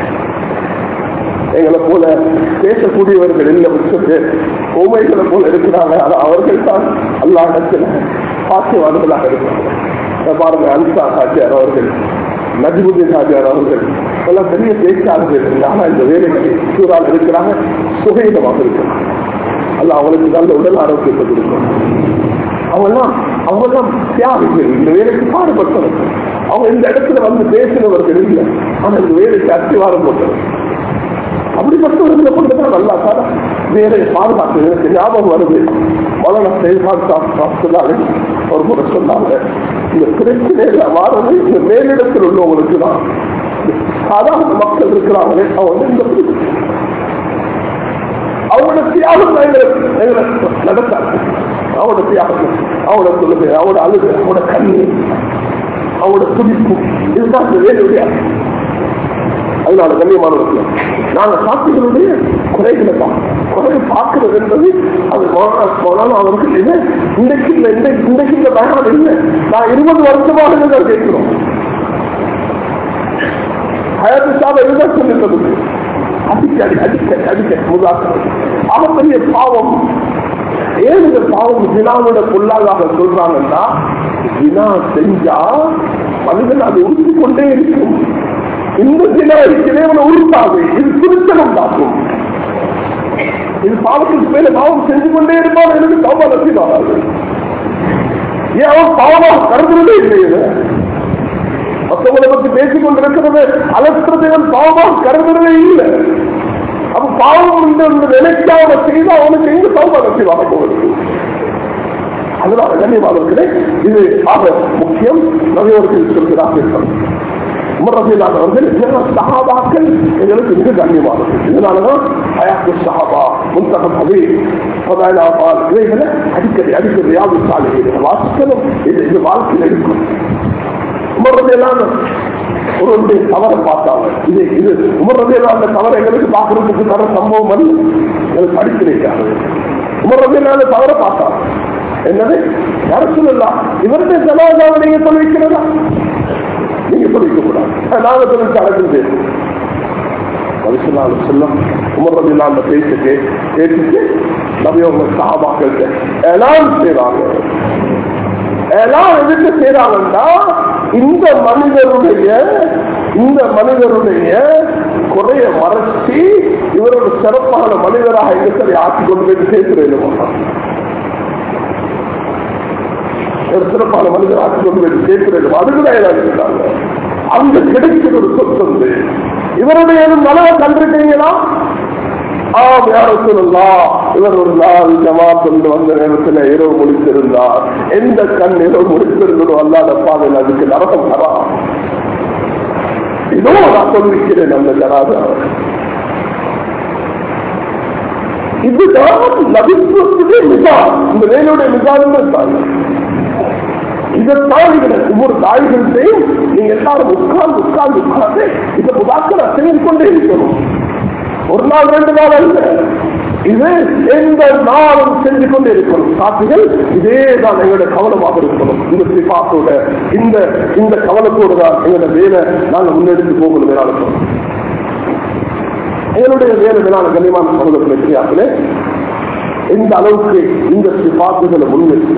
எங்களை போல பேசக்கூடியவர்கள் இல்லை மிச்ச பேர் ஊமைகளை போல இருக்கிறாங்க ஆனா அவர்கள் தான் அல்லா இடத்துல பாக்கியவான்களாக இருக்கிறாங்க இதை பாருங்க அன்சா சாச்சியார் அவர்கள் நஜிபுதீன் சாச்சியார் அவர்கள் எல்லாம் பெரிய பேச்சாளர்கள் ஆனா இந்த வேலைக்கு சூறால் இருக்கிறாங்க சுகையிடமாக இருக்கிறாங்க அல்ல அவங்களுக்கு நல்ல உடல் ஆரோக்கியத்தை கொடுக்கும் அவங்கெல்லாம் அவங்கெல்லாம் தியாகிகள் இந்த வேலைக்கு பாடுபட்டவர்கள் அவங்க இந்த இடத்துல வந்து பேசினவர்கள் இல்லை ஆனா இந்த வேலைக்கு அத்திவாரம் போட்டவர்கள் அப்படிப்பட்டவர்களை கொண்டுதான் நல்லா சார் வேற பாதுகாப்பு எனக்கு ஞாபகம் வருது மலன செயல்பாடு ஒரு முறை சொன்னாங்க இந்த பிரச்சனையில வாரது இந்த மேலிடத்தில் உள்ளவங்களுக்கு தான் சாதாரண மக்கள் இருக்கிறாங்களே அவங்க இந்த அவங்களோட தியாகம் தான் எங்களை எங்களை நடத்தாங்க அவங்களோட தியாகம் அவங்களோட சொல்லுங்க அவங்களோட அழுகு அவங்களோட கண்ணீர் அவங்களோட துடிப்பு இதுதான் இந்த வேலையுடைய அதனால கண்ணியமானவர்கள் நாங்க சாட்சிகளுடைய குறைகளை பார்க்கணும் குறைகள் பார்க்கிறது என்பது அது போனாலும் அவருக்கு இது இன்றைக்கு இல்லை இன்றைக்கு இன்றைக்கு இந்த பயணம் இல்லை நான் இருபது வருஷமாக இதை கேட்கிறோம் ஹயத்து சாப இதுதான் சொல்லிட்டது அடிக்க அடி அடிக்க அடிக்க முதாக்கம் அவப்பெரிய பாவம் ஏன் இந்த பாவம் ஜினாவோட பொல்லாதாக சொல்றாங்கன்னா ஜினா செஞ்சா மனிதன் அதை உறுதி கொண்டே இருக்கும் இந்த தின இறைவனை உருட்டாது இது திருத்தல் உண்டாக்கும் இது பாவத்துக்கு மேல பாவம் செஞ்சு கொண்டே இருப்பான் எனக்கு தவா நசிவாராது ஏன் அவன் பாவமா கருதுறதே இல்லை இது மற்றவங்களை பத்தி பேசிக் கொண்டிருக்கிறது அலசுறது பாவமா கருதுறதே இல்லை அப்ப பாவம் இந்த நினைச்சு அவனை செய்து அவனுக்கு எங்க தவா நசிவாக போகிறது அதனால கண்ணியமானவர்களே இது ஆக முக்கியம் நவியவர்கள் சொல்கிறார்கள் உமரபியலானவர்கள் சஹாபாக்கள் எங்களுக்கு மிக கண்ணியமானது இதனாலதான் ஹயாத்து சஹாபா முன்தகம் அபி பதாயிலாபால் இவைகளை அடிக்கடி அடிக்கடி யாவது சாலைகள் வாசிக்கணும் இது இது வாழ்க்கையில் இருக்கும் உமரபியலான ஒருவருடைய தவறை பார்த்தாங்க இது இது உமரபியலான தவறை எங்களுக்கு பார்க்கறதுக்கு தர சம்பவம் அல்ல எங்களுக்கு படிக்கிறீங்க உமரபியலான தவறை பார்த்தாங்க என்னது யார சொல்லலாம் இவருடைய ஜனாதாவை நீங்க சொல்லிக்கிறதா நீங்க சொல்லிக்க கூடாது நாங்க சொல்லி அடக்குது மனுஷனால செல்லம் உமரது இல்லாம பேசிட்டு கேட்டுட்டு நபியவங்க சாபாக்கள் எல்லாம் செய்வாங்க எல்லாம் எதுக்கு செய்யறாங்கன்னா இந்த மனிதருடைய இந்த மனிதருடைய குறைய மறைச்சி இவரோட சிறப்பான மனிதராக எங்க சரி ஆக்கி கொண்டு போய் சேர்க்கிறேன் ஒரு சிறப்பான மனிதர் ஆக்கி கொண்டு போய் சேர்க்கிறேன் அதுக்குதான் எல்லாம் இருக்காங்க அங்க கிடைக்கிற ஒரு சொத்து வந்து இவருடைய நலவை கண்டிருக்கீங்களா ஆம் யார சொல்லலாம் இவர் ஒரு நாள் ஜமா கொண்டு வந்த நேரத்தில் இரவு முடித்திருந்தார் எந்த கண் இரவு முடித்திருந்ததோ அல்லாத பாதையில் அதுக்கு நரகம் வரலாம் இதோ நான் சொல்லிக்கிறேன் அந்த ஜனாதா இதுதான் நபித்துவத்துடைய மிசால் இந்த வேலையுடைய மிசால் தான் இதைத்தான் இதுல ஒவ்வொரு தாய்கள்கிட்டையும் நீங்க எல்லாரும் உட்கார்ந்து உட்கார்ந்து உட்கார்ந்து இந்த புதாக்களை செய்து கொண்டே இருக்கணும் ஒரு நாள் ரெண்டு நாள் அல்ல இது எந்த நாளும் செஞ்சு கொண்டே இருக்கணும் சாட்சிகள் இதே தான் எங்களுடைய கவனமாக இருக்கணும் இந்த சிபாத்தோட இந்த இந்த கவனத்தோடு தான் எங்களுடைய வேலை நாங்கள் முன்னெடுத்து போகணும் வேளாண் எங்களுடைய வேலை வேளாண் கண்ணியமான சமூகத்தில் இருக்கிறார்களே எந்த அளவுக்கு இந்த சிபாத்துகளை முன்னிட்டு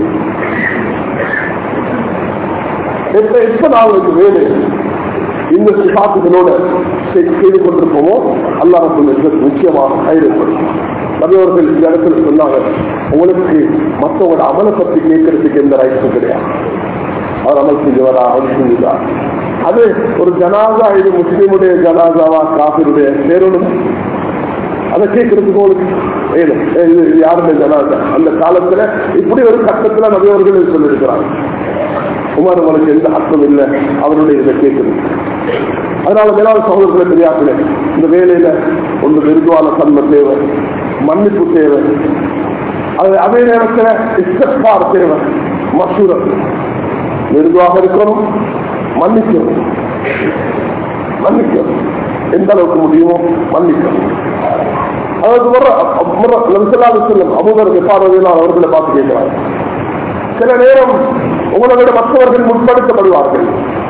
எப்ப எப்ப நாங்களுக்கு வேலை இந்த சிபாத்துகளோட செய்து கொண்டிருப்போமோ அல்லாஹ் நிச்சயமாக கைதுப்படும் நபியவர்கள் இந்த இடத்துல சொன்னாங்க உங்களுக்கு மற்றவங்களோட அமலை பற்றி கேட்கறதுக்கு எந்த ரைட்ஸும் கிடையாது அவர் அமல் செஞ்சவரா அவர் செஞ்சுதா அது ஒரு ஜனாதா இது முஸ்லீமுடைய ஜனாதாவா காபிருடைய பேரணும் அதை கேட்கறதுக்கு உங்களுக்கு வேணும் இது இது யாருடைய ஜனாதா அந்த காலத்துல இப்படி ஒரு கட்டத்துல நபியவர்கள் சொல்லியிருக்கிறாங்க உமர் அவருக்கு எந்த அர்த்தம் இல்லை அவருடைய இதை கேட்குது அதனால மேலான சகோதரர்களை தெரியாதுல இந்த வேலையில ஒன்று நெருங்குவான தன்மை தேவை மன்னிப்பு தேவை அது அதே நேரத்தில் இஸ்தார் தேவை மசூரம் நெருங்குவாக இருக்கணும் மன்னிக்கணும் மன்னிக்கணும் எந்த அளவுக்கு முடியுமோ மன்னிக்கணும் அதாவது செல்லும் அபுதருக்கு பார்வையினால் அவர்களை பார்த்து கேட்கிறாங்க சில நேரம் உங்களை விட மற்றவர்கள் முற்படுத்தப்படுவார்கள்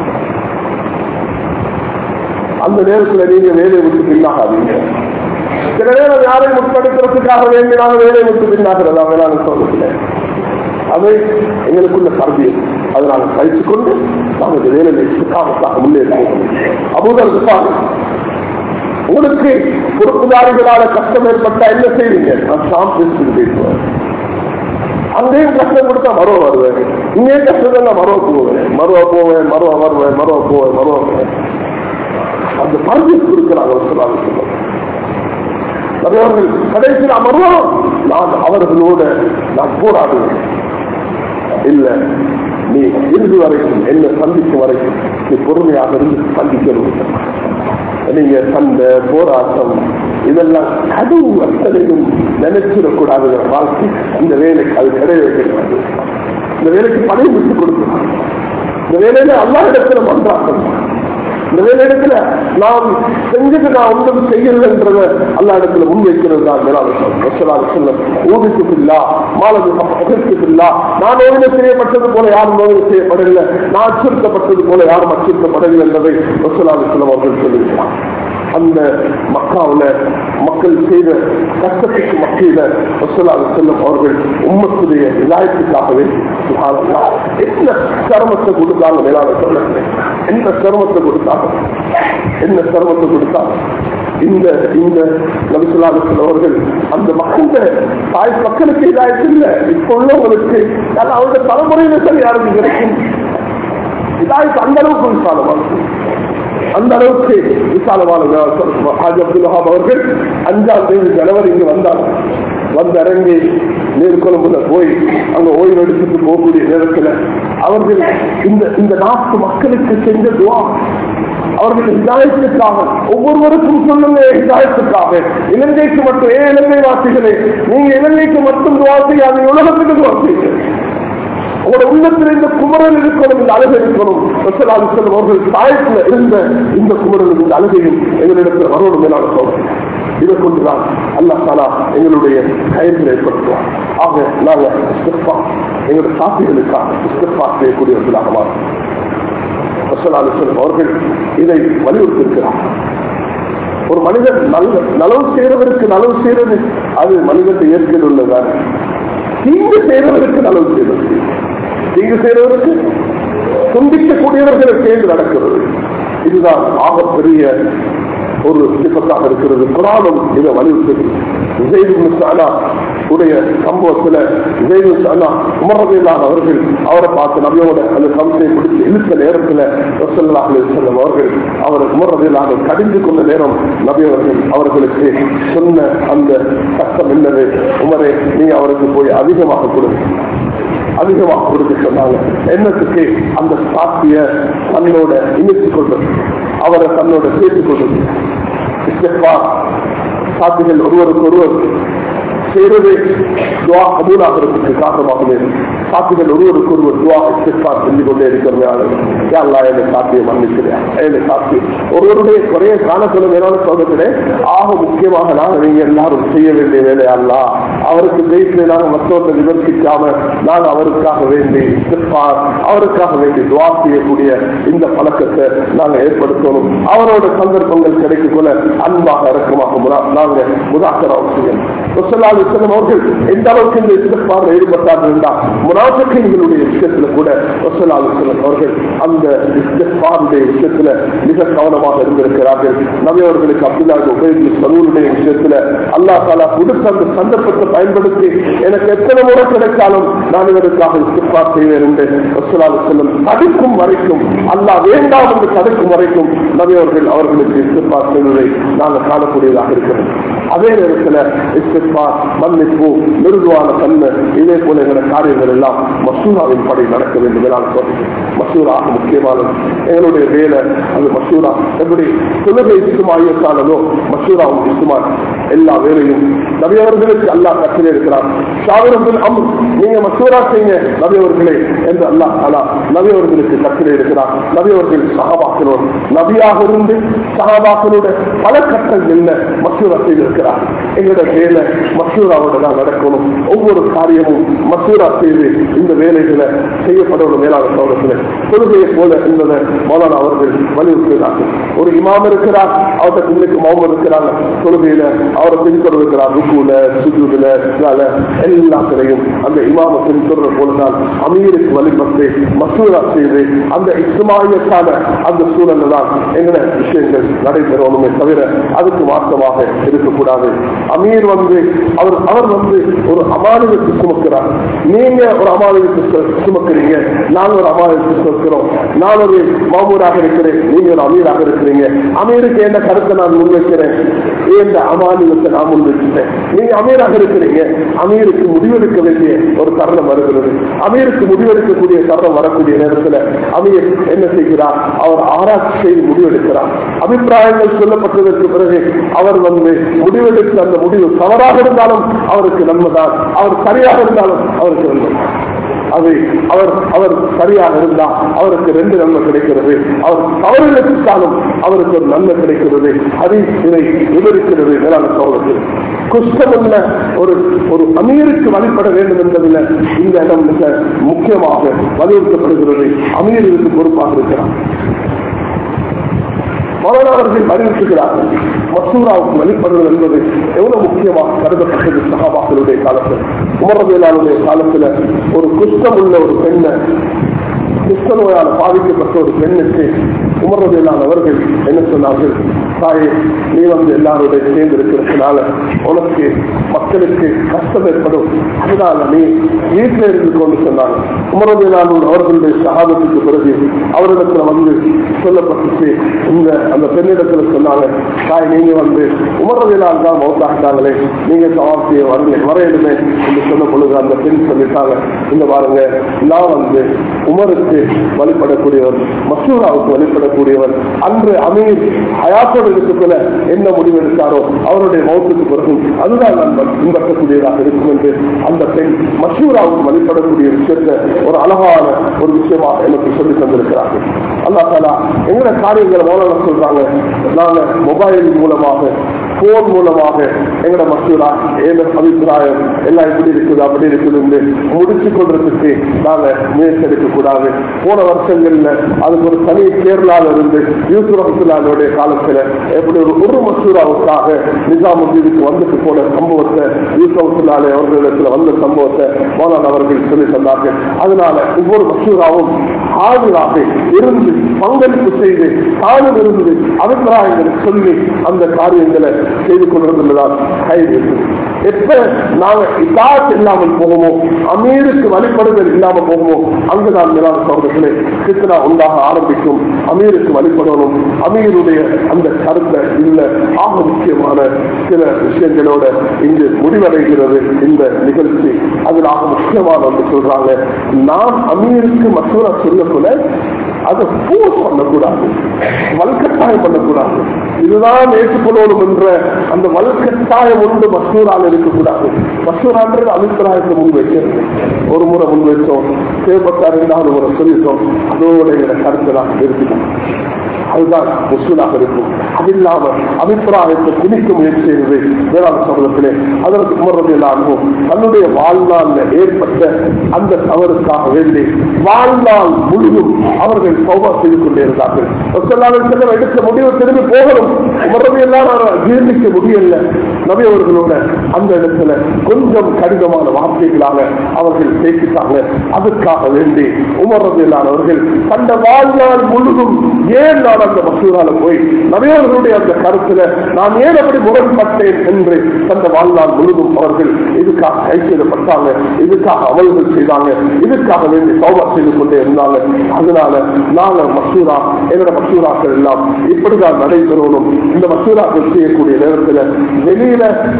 அந்த நேரத்தில் நீங்க வேலையை விட்டு பின்னாகாதீங்க சில நேரம் யாரை முற்படுத்துறதுக்காக வேண்டினால வேலையை விட்டு பின்னாகிறதா வேளாண் சொல்றதுல அதை எங்களுக்குள்ள கருதியம் அதை நாங்கள் கழித்து கொண்டு நாங்கள் வேலையை சுத்தாமத்தாக முன்னேறுவோம் அபூதர் உங்களுக்கு பொறுப்புதாரிகளால கஷ்டம் ஏற்பட்டா என்ன செய்வீங்க நான் சாம் பேசிட்டு பேசுவேன் அங்கேயும் கஷ்டம் கொடுத்தா மருவ வருவேன் இங்கேயும் கஷ்டம் நான் மருவ போவேன் மருவ போவேன் மருவ வருவேன் மருவ போவேன் மருவ வருவேன் அந்த பருவ கொடுக்கிறாங்க சொல்லாங்க நிறையவர்கள் கடைசியில் அமர்வோம் நான் அவர்களோட நான் போராடுவேன் இல்ல நீ இறுதி வரைக்கும் என்ன சந்திக்கும் வரைக்கும் நீ பொறுமையாக இருந்து சந்திக்கணும் நீங்க சண்டை போராட்டம் இதெல்லாம் கதவு அத்தனையும் நினைச்சிடக்கூடாது வாழ்க்கை இந்த வேலைக்கு அது கிடையவே கிடையாது இந்த வேலைக்கு பணம் விட்டு கொடுக்கணும் இந்த வேலையில எல்லா இடத்துல மன்றாட்டம் இந்த வேலையிடத்துல நாம் செஞ்சுட்டு நான் ஒன்றும் செய்யலன்றத எல்லா இடத்துல முன்வைக்கிறது தான் ஊதிக்குல்லா மாலது அகர்த்துக்குல்லா நான் ஓய்வு செய்யப்பட்டது போல யாரும் ஓய்வு செய்யப்படவில்லை நான் அச்சுறுத்தப்பட்டது போல யாரும் அச்சுறுத்தப்படவில்லை என்பதை ரசலாலிஸ்லம் அவர்கள் சொல்லியிருக்கிறார் அந்த மக்காவில் மக்கள் செய்த கஷ்டத்துக்கு மத்தியில ரசலாலு செல்லும் அவர்கள் உம்மத்துடைய விதாயத்துக்காகவே என்ன சிரமத்தை கொடுத்தாங்க மேலான சொல்லுங்க என்ன சிரமத்தை கொடுத்தாங்க என்ன சிரமத்தை கொடுத்தாங்க இந்த இந்த நபிசுல்லாசன் அவர்கள் அந்த மக்கள் தாய் மக்களுக்கு இதாயத்து இல்லை இப்ப உள்ளவங்களுக்கு அவருடைய தலைமுறையில சரி யாருக்கு கிடைக்கும் இதாயத்து அந்த அளவுக்கு விசாலமானது அந்த அளவுக்கு விசாலமான ஹாஜி அப்துல் வஹாப் அவர்கள் அஞ்சாம் தேதி ஜனவரி இங்கு வந்தார் வந்து இறங்கி நீர்கொழும்புல போய் அங்க ஓய்வு எடுத்துட்டு போகக்கூடிய நேரத்தில் அவர்கள் இந்த இந்த நாட்டு மக்களுக்கு செஞ்ச துவா அவர்கள் ஹிதாயத்துக்காக ஒவ்வொருவருக்கும் சொல்லுங்க ஹிதாயத்துக்காக இலங்கைக்கு மட்டும் ஏன் இலங்கை வாசிகளே நீங்க இலங்கைக்கு மட்டும் துவா செய்யாத உலகத்துக்கு துவா செய்யுங்க உங்களோட உள்ளத்தில் இந்த குமரன் இருக்கணும் இந்த அழகு இருக்கணும் ரசலாது செல்லும் அவர்கள் தாயத்தில் இருந்த இந்த குமரன் இந்த அழகையும் எங்களிடத்தில் வரணும் மேலான சொல்றேன் இதை கொண்டுதான் அல்லா தாலா எங்களுடைய கயத்தில் ஏற்படுத்துவோம் ஆக நாங்கள் இஸ்திஃபா எங்களுடைய சாத்திகளுக்காக இஸ்திஃபா செய்யக்கூடியவர்களாக மாறும் அவர்கள் இதை வலியுறுத்திருக்கிறார் ஒரு மனிதன் நல்ல நலவு செய்யறவருக்கு நலவு செய்யறது அது மனிதனுடைய இயற்கையில் உள்ளதான் தீங்கு செய்யறவருக்கு நலவு செய்வது தீங்கு செய்யறவருக்கு துண்டிக்கக்கூடியவர்கள் சேர்ந்து நடக்கிறது இதுதான் ஆகப்பெரிய ஒரு சிப்பத்தாக இருக்கிறது குரானும் இதை வலியுறுத்துகிறது உடைய சம்பவத்துல உமரதையிலான அவர்கள் அவரை பார்த்து நபியோட அந்த கவிதையை பிடிச்சு இழுத்த நேரத்துல செல்லும் அவர்கள் அவர் உமரதையிலான கடிந்து கொண்ட நேரம் நபியவர்கள் அவர்களுக்கு சொன்ன அந்த சட்டம் என்னது உமரே நீ அவருக்கு போய் அதிகமாக கொடுங்க அதிகமாக கொடுக்க சொன்னாங்க என்னத்துக்கு அந்த சாத்திய தன்னோட இணைத்துக் கொள்வது அவரை தன்னோட சேர்த்துக் கொள்வது சாத்திகள் ஒருவருக்கு ஒருவர் செய்வது துவா கபூலாகிறதுக்கு காரணமாகவே சாத்திகள் ஒருவருக்கு ஒருவர் துவா இஸ்திஃபா செஞ்சு கொண்டே இருக்கிறதுனால அல்லா என்னை சாத்தியம் மன்னிக்கிறேன் என்னை சாத்தியம் ஒருவருடைய குறைய காணத்துல வேணாலும் சொல்றதுலே ஆக முக்கியமாக நாங்கள் நீங்க எல்லாரும் செய்ய வேண்டிய வேலை அல்ல அவருக்கு ஜெயித்து நாங்கள் மற்றவர்களை விமர்சிக்காம நாங்கள் அவருக்காக வேண்டி இஸ்திஃபா அவருக்காக வேண்டி துவா செய்யக்கூடிய இந்த பழக்கத்தை நாங்கள் ஏற்படுத்தணும் அவரோட சந்தர்ப்பங்கள் கிடைக்கும் போல அன்பாக இறக்கமாக நாங்கள் முதாக்கரம் செய்யணும் செல்லும் அவர்கள் எந்த அளவுக்கு இந்த இஸ்திஃபாரில் ஈடுபட்டார்கள் என்றால் முனாஃபிகளுடைய விஷயத்துல கூட வசலாலு செல்லும் அவர்கள் அந்த இஸ்திஃபாருடைய விஷயத்துல மிக கவனமாக இருந்திருக்கிறார்கள் நபியவர்களுக்கு அப்துல்லா உபயோகி சலூருடைய விஷயத்துல அல்லா தாலா கொடுத்த அந்த சந்தர்ப்பத்தை பயன்படுத்தி எனக்கு எத்தனை முறை கிடைத்தாலும் நான் இதற்காக இஸ்திஃபார் செய்வேன் என்று வசலாலு செல்லும் தடுக்கும் வரைக்கும் அல்லா வேண்டாம் என்று தடுக்கும் வரைக்கும் நபியவர்கள் அவர்களுக்கு இஸ்திஃபார் செய்வதை நாங்கள் காணக்கூடியதாக இருக்கிறது அதே நேரத்தில் இஸ்திஃபார் மன்னிப்பு மிருதுவான தன்மை இதே போல எங்களுடைய காரியங்கள் எல்லாம் மசூராவின் படி நடக்க வேண்டும் என சொல்றேன் மசூராக முக்கியமானது எங்களுடைய வேலை அது மசூரா எப்படி தொழுகை இசுமாயிட்டானதோ மசூராவும் இசுமான் எல்லா வேலையும் நபியவர்களுக்கு அல்லா கட்டளை இருக்கிறார் ஷாவிரபில் அம் நீங்க மசூரா செய்யுங்க நபியவர்களே என்று அல்லாஹ் அல்லா நபியவர்களுக்கு கட்டளை இருக்கிறார் நபியவர்கள் சகாபாக்களோடு நபியாக இருந்து சகாபாக்களோட பல கட்டங்கள் மசூரா செய்திருக்கிறார் எங்களோட வேலை மசூராவோட தான் நடக்கணும் ஒவ்வொரு காரியமும் மசூரா செய்து இந்த வேலைகளை செய்யப்படணும் மேலான சோழத்தில் தொழுகையை போல என்பதை மௌலானா அவர்கள் வலியுறுத்துகிறார்கள் ஒரு இமாம் இருக்கிறார் அவருக்கு இன்னைக்கு மௌம் இருக்கிறாங்க தொழுகையில அவரை பின்தொடர்கிறார் ருக்குல சுஜுல எல்லாத்திலையும் அந்த இமாம பின்தொடர போலதான் அமீருக்கு வழிபட்டு மசூரா செய்து அந்த இஸ்மாயத்தான அந்த சூழல்ல தான் எங்களை விஷயங்கள் நடைபெறணுமே தவிர அதுக்கு மாற்றமாக இருக்கக்கூடாது அமீர் வந்து அவர் அவர் வந்து ஒரு அமானியத்தை சுமக்கிறார் நீங்க ஒரு அமானியத்தை சுமக்கிறீங்க நான் ஒரு அமானியத்தை சுமக்கிறோம் நான் ஒரு மாமூராக இருக்கிறேன் நீங்க ஒரு அமீராக இருக்கிறீங்க அமீருக்கு என்ன கருத்தை நான் முன்வைக்கிறேன் இந்த அமானியத்தை நான் முன்வைக்கிறேன் நீங்க அமீராக இருக்கிறீங்க அமீருக்கு முடிவெடுக்க வேண்டிய ஒரு தருணம் வருகிறது அமீருக்கு முடிவெடுக்கக்கூடிய தருணம் வரக்கூடிய நேரத்தில் அமீர் என்ன செய்கிறார் அவர் ஆராய்ச்சி செய்து முடிவெடுக்கிறார் அபிப்பிராயங்கள் சொல்லப்பட்டதற்கு பிறகு அவர் வந்து முடிவெடுத்த அந்த முடிவு தவறாக இருந்தாலும் அவருக்கு நன்மைதான் அவர் சரியாக இருந்தாலும் அவருக்கு நன்மை அது அவர் அவர் சரியாக இருந்தால் அவருக்கு ரெண்டு நன்மை கிடைக்கிறது அவர் தவறுகளுக்காலும் அவருக்கு ஒரு நன்மை கிடைக்கிறது அது இதை விவரிக்கிறது மேலான சோழத்தில் குஷ்டமுள்ள ஒரு ஒரு அமீருக்கு வழிபட வேண்டும் என்பதில் இந்த இடம் மிக முக்கியமாக வலியுறுத்தப்படுகிறது அமீர் இதுக்கு பொறுப்பாக இருக்கிறார் மௌலானவர்கள் வலியுறுத்துகிறார்கள் மசூராவுக்கு வழிபடுவது என்பது எவ்வளவு முக்கியமாக கருதப்பட்டது சகாபாக்களுடைய காலத்தில் உமரவேலாளுடைய காலத்துல ஒரு குஷ்டம் உள்ள ஒரு பெண்ணை குஷ்ட நோயால் பாதிக்கப்பட்ட ஒரு பெண்ணுக்கு உமரவேலான் அவர்கள் என்ன சொன்னார்கள் தாயே நீ வந்து எல்லாருடைய சேர்ந்து இருக்கிறதுனால உனக்கு மக்களுக்கு கஷ்டம் ஏற்படும் அதனால நீ வீட்டில் இருந்து கொண்டு சொன்னாங்க உமரவேலான் அவர்களுடைய சகாபத்துக்கு பிறகு அவரிடத்துல வந்து சொல்லப்பட்டுச்சு இந்த அந்த பெண்ணிடத்துல சொன்னாங்க தாய் நீங்க வந்து உமரவேலான் தான் மௌத்தாக்கிட்டாங்களே நீங்க சவால் செய்ய வரல வரையிலுமே என்று சொன்ன பொழுது அந்த பெண் சொல்லிட்டாங்க இந்த பாருங்க நான் வந்து உமருக்கு வழிபடக்கூடியவர் மசூராவுக்கு வழிபடக்கூடியவர் அன்று அமீர் ஹயாத்தோடு இருக்கக்குள்ள என்ன முடிவெடுத்தாரோ அவருடைய மௌத்துக்கு பிறகு அதுதான் நான் பின்பற்றக்கூடியதாக இருக்கும் என்று அந்த பெண் மசூராவுக்கு வழிபடக்கூடிய விஷயத்தை ஒரு அழகான ஒரு விஷயமாக எனக்கு சொல்லி தந்திருக்கிறார்கள் அல்லா தாலா எங்கட காரியங்களை மௌலான சொல்றாங்க நாங்க மொபைல் மூலமாக போன் மூலமாக எங்கட மசூரா ஏன அபிப்பிராயம் எல்லாம் இப்படி இருக்குது அப்படி இருக்குது முடிச்சு கொள்றதுக்கு நாங்க முயற்சி எடுக்க கூடாது போன வருஷங்கள்ல அதுக்கு ஒரு தனி கேரளால இருந்து யூசுப் ரஹத்துல்லானுடைய காலத்துல எப்படி ஒரு ஒரு மசூராவுக்காக நிசாமுதீனுக்கு வந்துட்டு போன சம்பவத்தை யூசுப் ரஹத்துல்லாலே அவர்களிடத்துல வந்த சம்பவத்தை மோலான் அவர்கள் சொல்லி தந்தார்கள் அதனால ஒவ்வொரு மசூராவும் ஆஜராக இருந்து பங்களிப்பு செய்து தானும் இருந்து அபிப்பிராயங்களை சொல்லி அந்த காரியங்களை செய்து கொண்டிருந்ததால் கைது எப்ப நாங்க இதாத் இல்லாமல் போகுமோ அமீருக்கு வழிபடுதல் இல்லாம போகுமோ அங்குதான் மேலான சகோதரர்களே கிருஷ்ணா உண்டாக ஆரம்பிக்கும் அமீருக்கு வழிபடணும் அமீருடைய அந்த கருத்தை இல்ல ஆக முக்கியமான சில விஷயங்களோட இங்கு முடிவடைகிறது இந்த நிகழ்ச்சி அதில் ஆக முக்கியமான ஒன்று சொல்றாங்க நான் அமீருக்கு மசூரா சொல்லக்குள்ள அதை போர்ஸ் பண்ணக்கூடாது வல்கட்டாயம் பண்ணக்கூடாது இதுதான் ஏற்றுக்கொள்ளணும் என்ற அந்த வல்கட்டாயம் ஒன்று மசூரால் இருக்கக்கூடாது மசூரான்றது அபிப்பிராயத்தை முன் வைக்கிறது ஒரு முறை முன் வச்சோம் தேவைப்பட்ட ரெண்டாவது முறை சொல்லிட்டோம் அதோட எங்களை கருத்தை நான் நிறுத்தினோம் அதுதான் முஸ்லாக இருக்கும் அது இல்லாம அபிப்பிராயத்தை திணிக்க முயற்சி செய்வது வேளாண் சமூகத்திலே அதற்கு உமர்றதையிலாகவும் தன்னுடைய வாழ்நாள்ல ஏற்பட்ட அந்த தவறுக்காக வேண்டி வாழ்நாள் முழுதும் அவர்கள் சௌபா செய்து கொண்டே இருந்தார்கள் செல்லம் எடுத்த முடிவு திரும்பி போகணும் உமர்றதையெல்லாம் ஜீர்ணிக்க முடியல நபி அவர்களோட அந்த இடத்துல கொஞ்சம் கடினமான வார்த்தைகளாக அவர்கள் பேசிட்டாங்க அதுக்காக வேண்டி உமர்றதையிலானவர்கள் தந்த வாழ்நாள் முழுதும் ஏன் நான் அந்த மசூரால போய் நபியவர்களுடைய அந்த கருத்துல நான் ஏன் அப்படி முரண்பட்டேன் என்று தந்த வாழ்நாள் முழுதும் அவர்கள் இதுக்காக கைச்செய்யப்பட்டாங்க இதுக்காக அமல்கள் செய்தாங்க இதுக்காக வேண்டி சௌபா செய்து கொண்டே இருந்தாங்க அதனால நாங்க மசூரா என்னோட மசூராக்கள் எல்லாம் இப்படிதான் நடைபெறணும் இந்த மசூராக்கள் செய்யக்கூடிய நேரத்துல வெளியில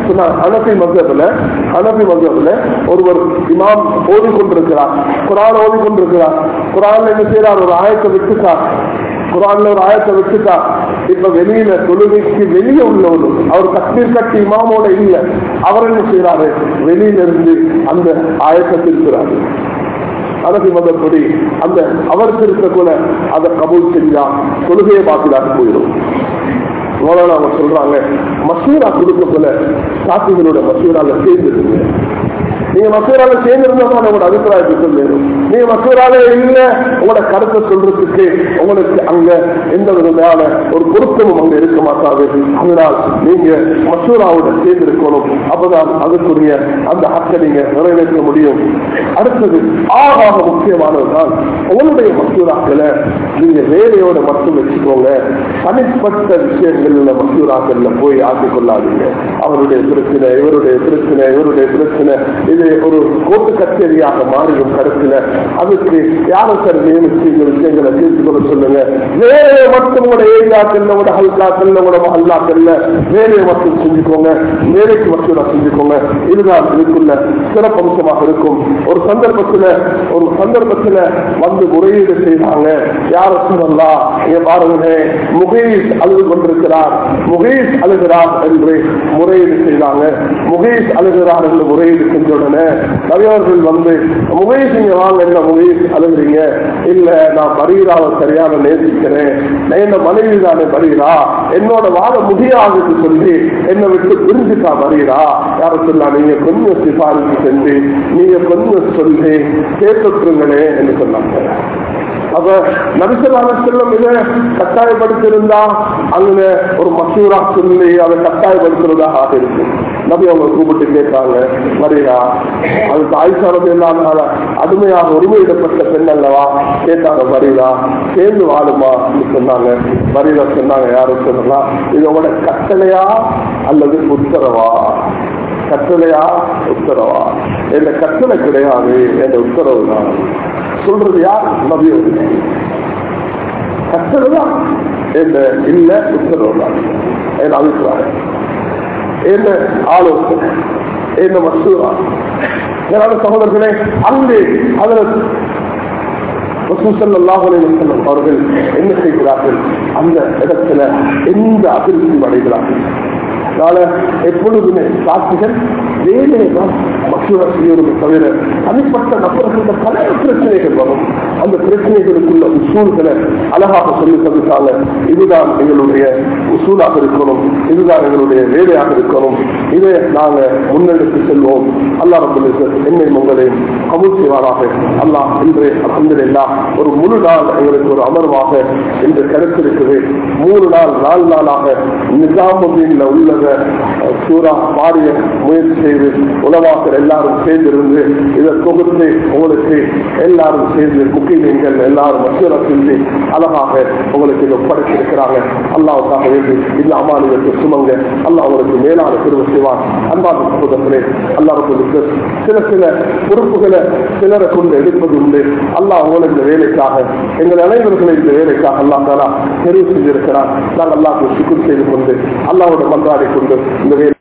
அனபி மதத்துல அனபி மதத்துல ஒருவர் இமாம் ஓதிக்கொண்டிருக்கிறார் குரான் ஓதிக்கொண்டிருக்கிறார் குரான் என்ன செய்யறார் ஒரு ஆயத்தை விட்டுட்டார் குரான்ல ஒரு ஆயத்தை விட்டுட்டா இப்ப வெளியில தொழுகைக்கு வெளியே உள்ளவரும் அவர் தக்பீர் கட்டி இமாமோட இல்ல அவர் என்ன செய்யறாரு வெளியில இருந்து அந்த ஆயத்தை திருக்கிறாரு அரபி மதப்படி அந்த அவர் திருத்த கூட அதை கபூல் செஞ்சா தொழுகையை பார்த்துதான் போயிடும் மோலான அவங்க சொல்றாங்க மசூரா கொடுக்கக்குள்ள சாத்திகளோட மசூரால சேர்ந்துருங்க நீங்க மசூரால சேர்ந்திருந்தா உங்களோட அபிப்பிராயத்தை சொல்லணும் நீங்க மசூரால இல்ல உங்களோட கருத்தை சொல்றதுக்கு உங்களுக்கு அங்க எந்த விதமான ஒரு பொருத்தமும் அங்க இருக்க மாட்டாது அதனால் நீங்க மசூராவோட சேர்ந்திருக்கணும் அப்பதான் அதுக்குரிய அந்த ஹக்கை நீங்க நிறைவேற்ற முடியும் அடுத்தது ஆகாக முக்கியமானதுதான் உங்களுடைய மசூராக்களை நீங்க வேலையோட மட்டும் வச்சுக்கோங்க தனிப்பட்ட விஷயங்கள்ல மசூராக்கள்ல போய் ஆக்கிக் கொள்ளாதீங்க அவருடைய பிரச்சனை இவருடைய பிரச்சனை இவருடைய பிரச்சனை இது ஒரு கோட்டு கச்சேரியாக மாறிடும் கருத்துல அதுக்கு யாரும் சார் நியமிச்சு இந்த விஷயங்களை தீர்த்து கொள்ள சொல்லுங்க வேலையை மட்டும் உங்களோட ஏரியாக்கள்ல உங்களோட ஹல்காக்கள்ல உங்களோட மஹல்லாக்கள்ல வேலையை மட்டும் செஞ்சுக்கோங்க வேலைக்கு மசூரா செஞ்சுக்கோங்க இதுதான் இதுக்குள்ள சிறப்பம்சமாக இருக்கும் ஒரு சந்தர்ப்பத்துல ஒரு சந்தர்ப்பத்துல வந்து முறையீடு செய்தாங்க யார சொல்லலாம் இங்க பாருங்க முகேஷ் அழுது கொண்டிருக்கிறார் முகேஷ் அழுகிறார் என்று முறையீடு செய்தாங்க முகேஷ் அழுகிறார் என்று முறையீடு செஞ்ச உடனே தலைவர்கள் வந்து முகேஷ் இங்க வாங்க என்ன முகேஷ் அழுகுறீங்க இல்ல நான் பரீராவை சரியான நேசிக்கிறேன் நான் என்ன மனைவி தானே பரீரா என்னோட வாழ முடியாதுன்னு சொல்லி என்னை விட்டு பிரிஞ்சுட்டா பரீரா யார சொல்லலாம் நீங்க கொஞ்சம் சிபாரிசு செஞ்சு நீங்க கொஞ்சம் சொல்லி கேட்டுருங்களே என்று சொன்னாங்க அப்ப நபிசல்லாத செல்லம் இதை கட்டாயப்படுத்தியிருந்தா அங்க ஒரு மசூரா சொல்லி அதை கட்டாயப்படுத்துறதாக இருக்கு நபி அவங்க கூப்பிட்டு கேட்காங்க மரியா அது தாய்சாரது இல்லாதனால அடிமையாக உரிமையிடப்பட்ட பெண் அல்லவா கேட்டாங்க மரியா சேர்ந்து வாழுமா சொன்னாங்க மரியா சொன்னாங்க யாரும் சொல்லலாம் இது உங்களோட கட்டளையா அல்லது உத்தரவா கட்டளையா உத்தரவா என்ற கட்டளை கிடையாது என்ற உத்தரவு தான் சொல்றது யார் நபியோடு கட்டளைதான் என்ற இல்ல உத்தரவு தான் என் அபிப்பிராயம் என்ன ஆலோசனை என்ன மசூரா ஏதாவது சகோதரர்களே அங்கே அதில் அவர்கள் என்ன செய்கிறார்கள் அந்த இடத்துல எந்த அதிர்ச்சியும் அடைகிறார்கள் அதனால எப்பொழுதுமே சாட்சிகள் வேலையை தான் மசூரா செய்யறது தவிர தனிப்பட்ட நபர்களுக்கு பல பிரச்சனைகள் வரும் அந்த பிரச்சனைகளுக்குள்ள உசூல்களை அழகாக சொல்லி தந்துட்டாங்க இதுதான் எங்களுடைய உசூலாக இருக்கணும் இதுதான் எங்களுடைய வேலையாக இருக்கணும் இதை நாங்க முன்னெடுத்து செல்வோம் அல்லாஹ் ரபுல் என்னை உங்களையும் கபூல் செய்வாராக அல்லாஹ் இன்று அலமதுல்லா ஒரு முழு நாள் எங்களுக்கு ஒரு அமர்வாக இன்று கிடைத்திருக்குது மூணு நாள் நாலு நாளாக நிசாமுதீன்ல உள்ளத அஹ், சூரா பாரிய முயற்சி செய்து உலவாக்கள் எல்லாரும் சேர்ந்திருந்து இதை தொகுத்து உங்களுக்கு எல்லாரும் சேர்ந்து முக்கியங்கள் எல்லாரும் மசூரா செஞ்சு அழகாக உங்களுக்கு இதை ஒப்படைத்திருக்கிறாங்க அல்லாவுக்காக வேண்டி இந்த அமானியத்தை சுமங்க அல்லாஹ் உங்களுக்கு மேலான திரும்ப செய்வார் அன்பான சகோதரர்களே அல்லாஹ் சில சில பொறுப்புகளை சிலரை கொண்டு எடுப்பது உண்டு அல்லாஹ் உங்களுக்கு இந்த வேலைக்காக எங்கள் அனைவர்களை இந்த வேலைக்காக அல்லாஹ் தாலா தெரிவு செஞ்சிருக்கிறார் நாங்கள் அல்லாஹ் சுக்குர் செய்து கொண்டு அல்லாவோட மன்றாடி கொண்டு இந்த வேலை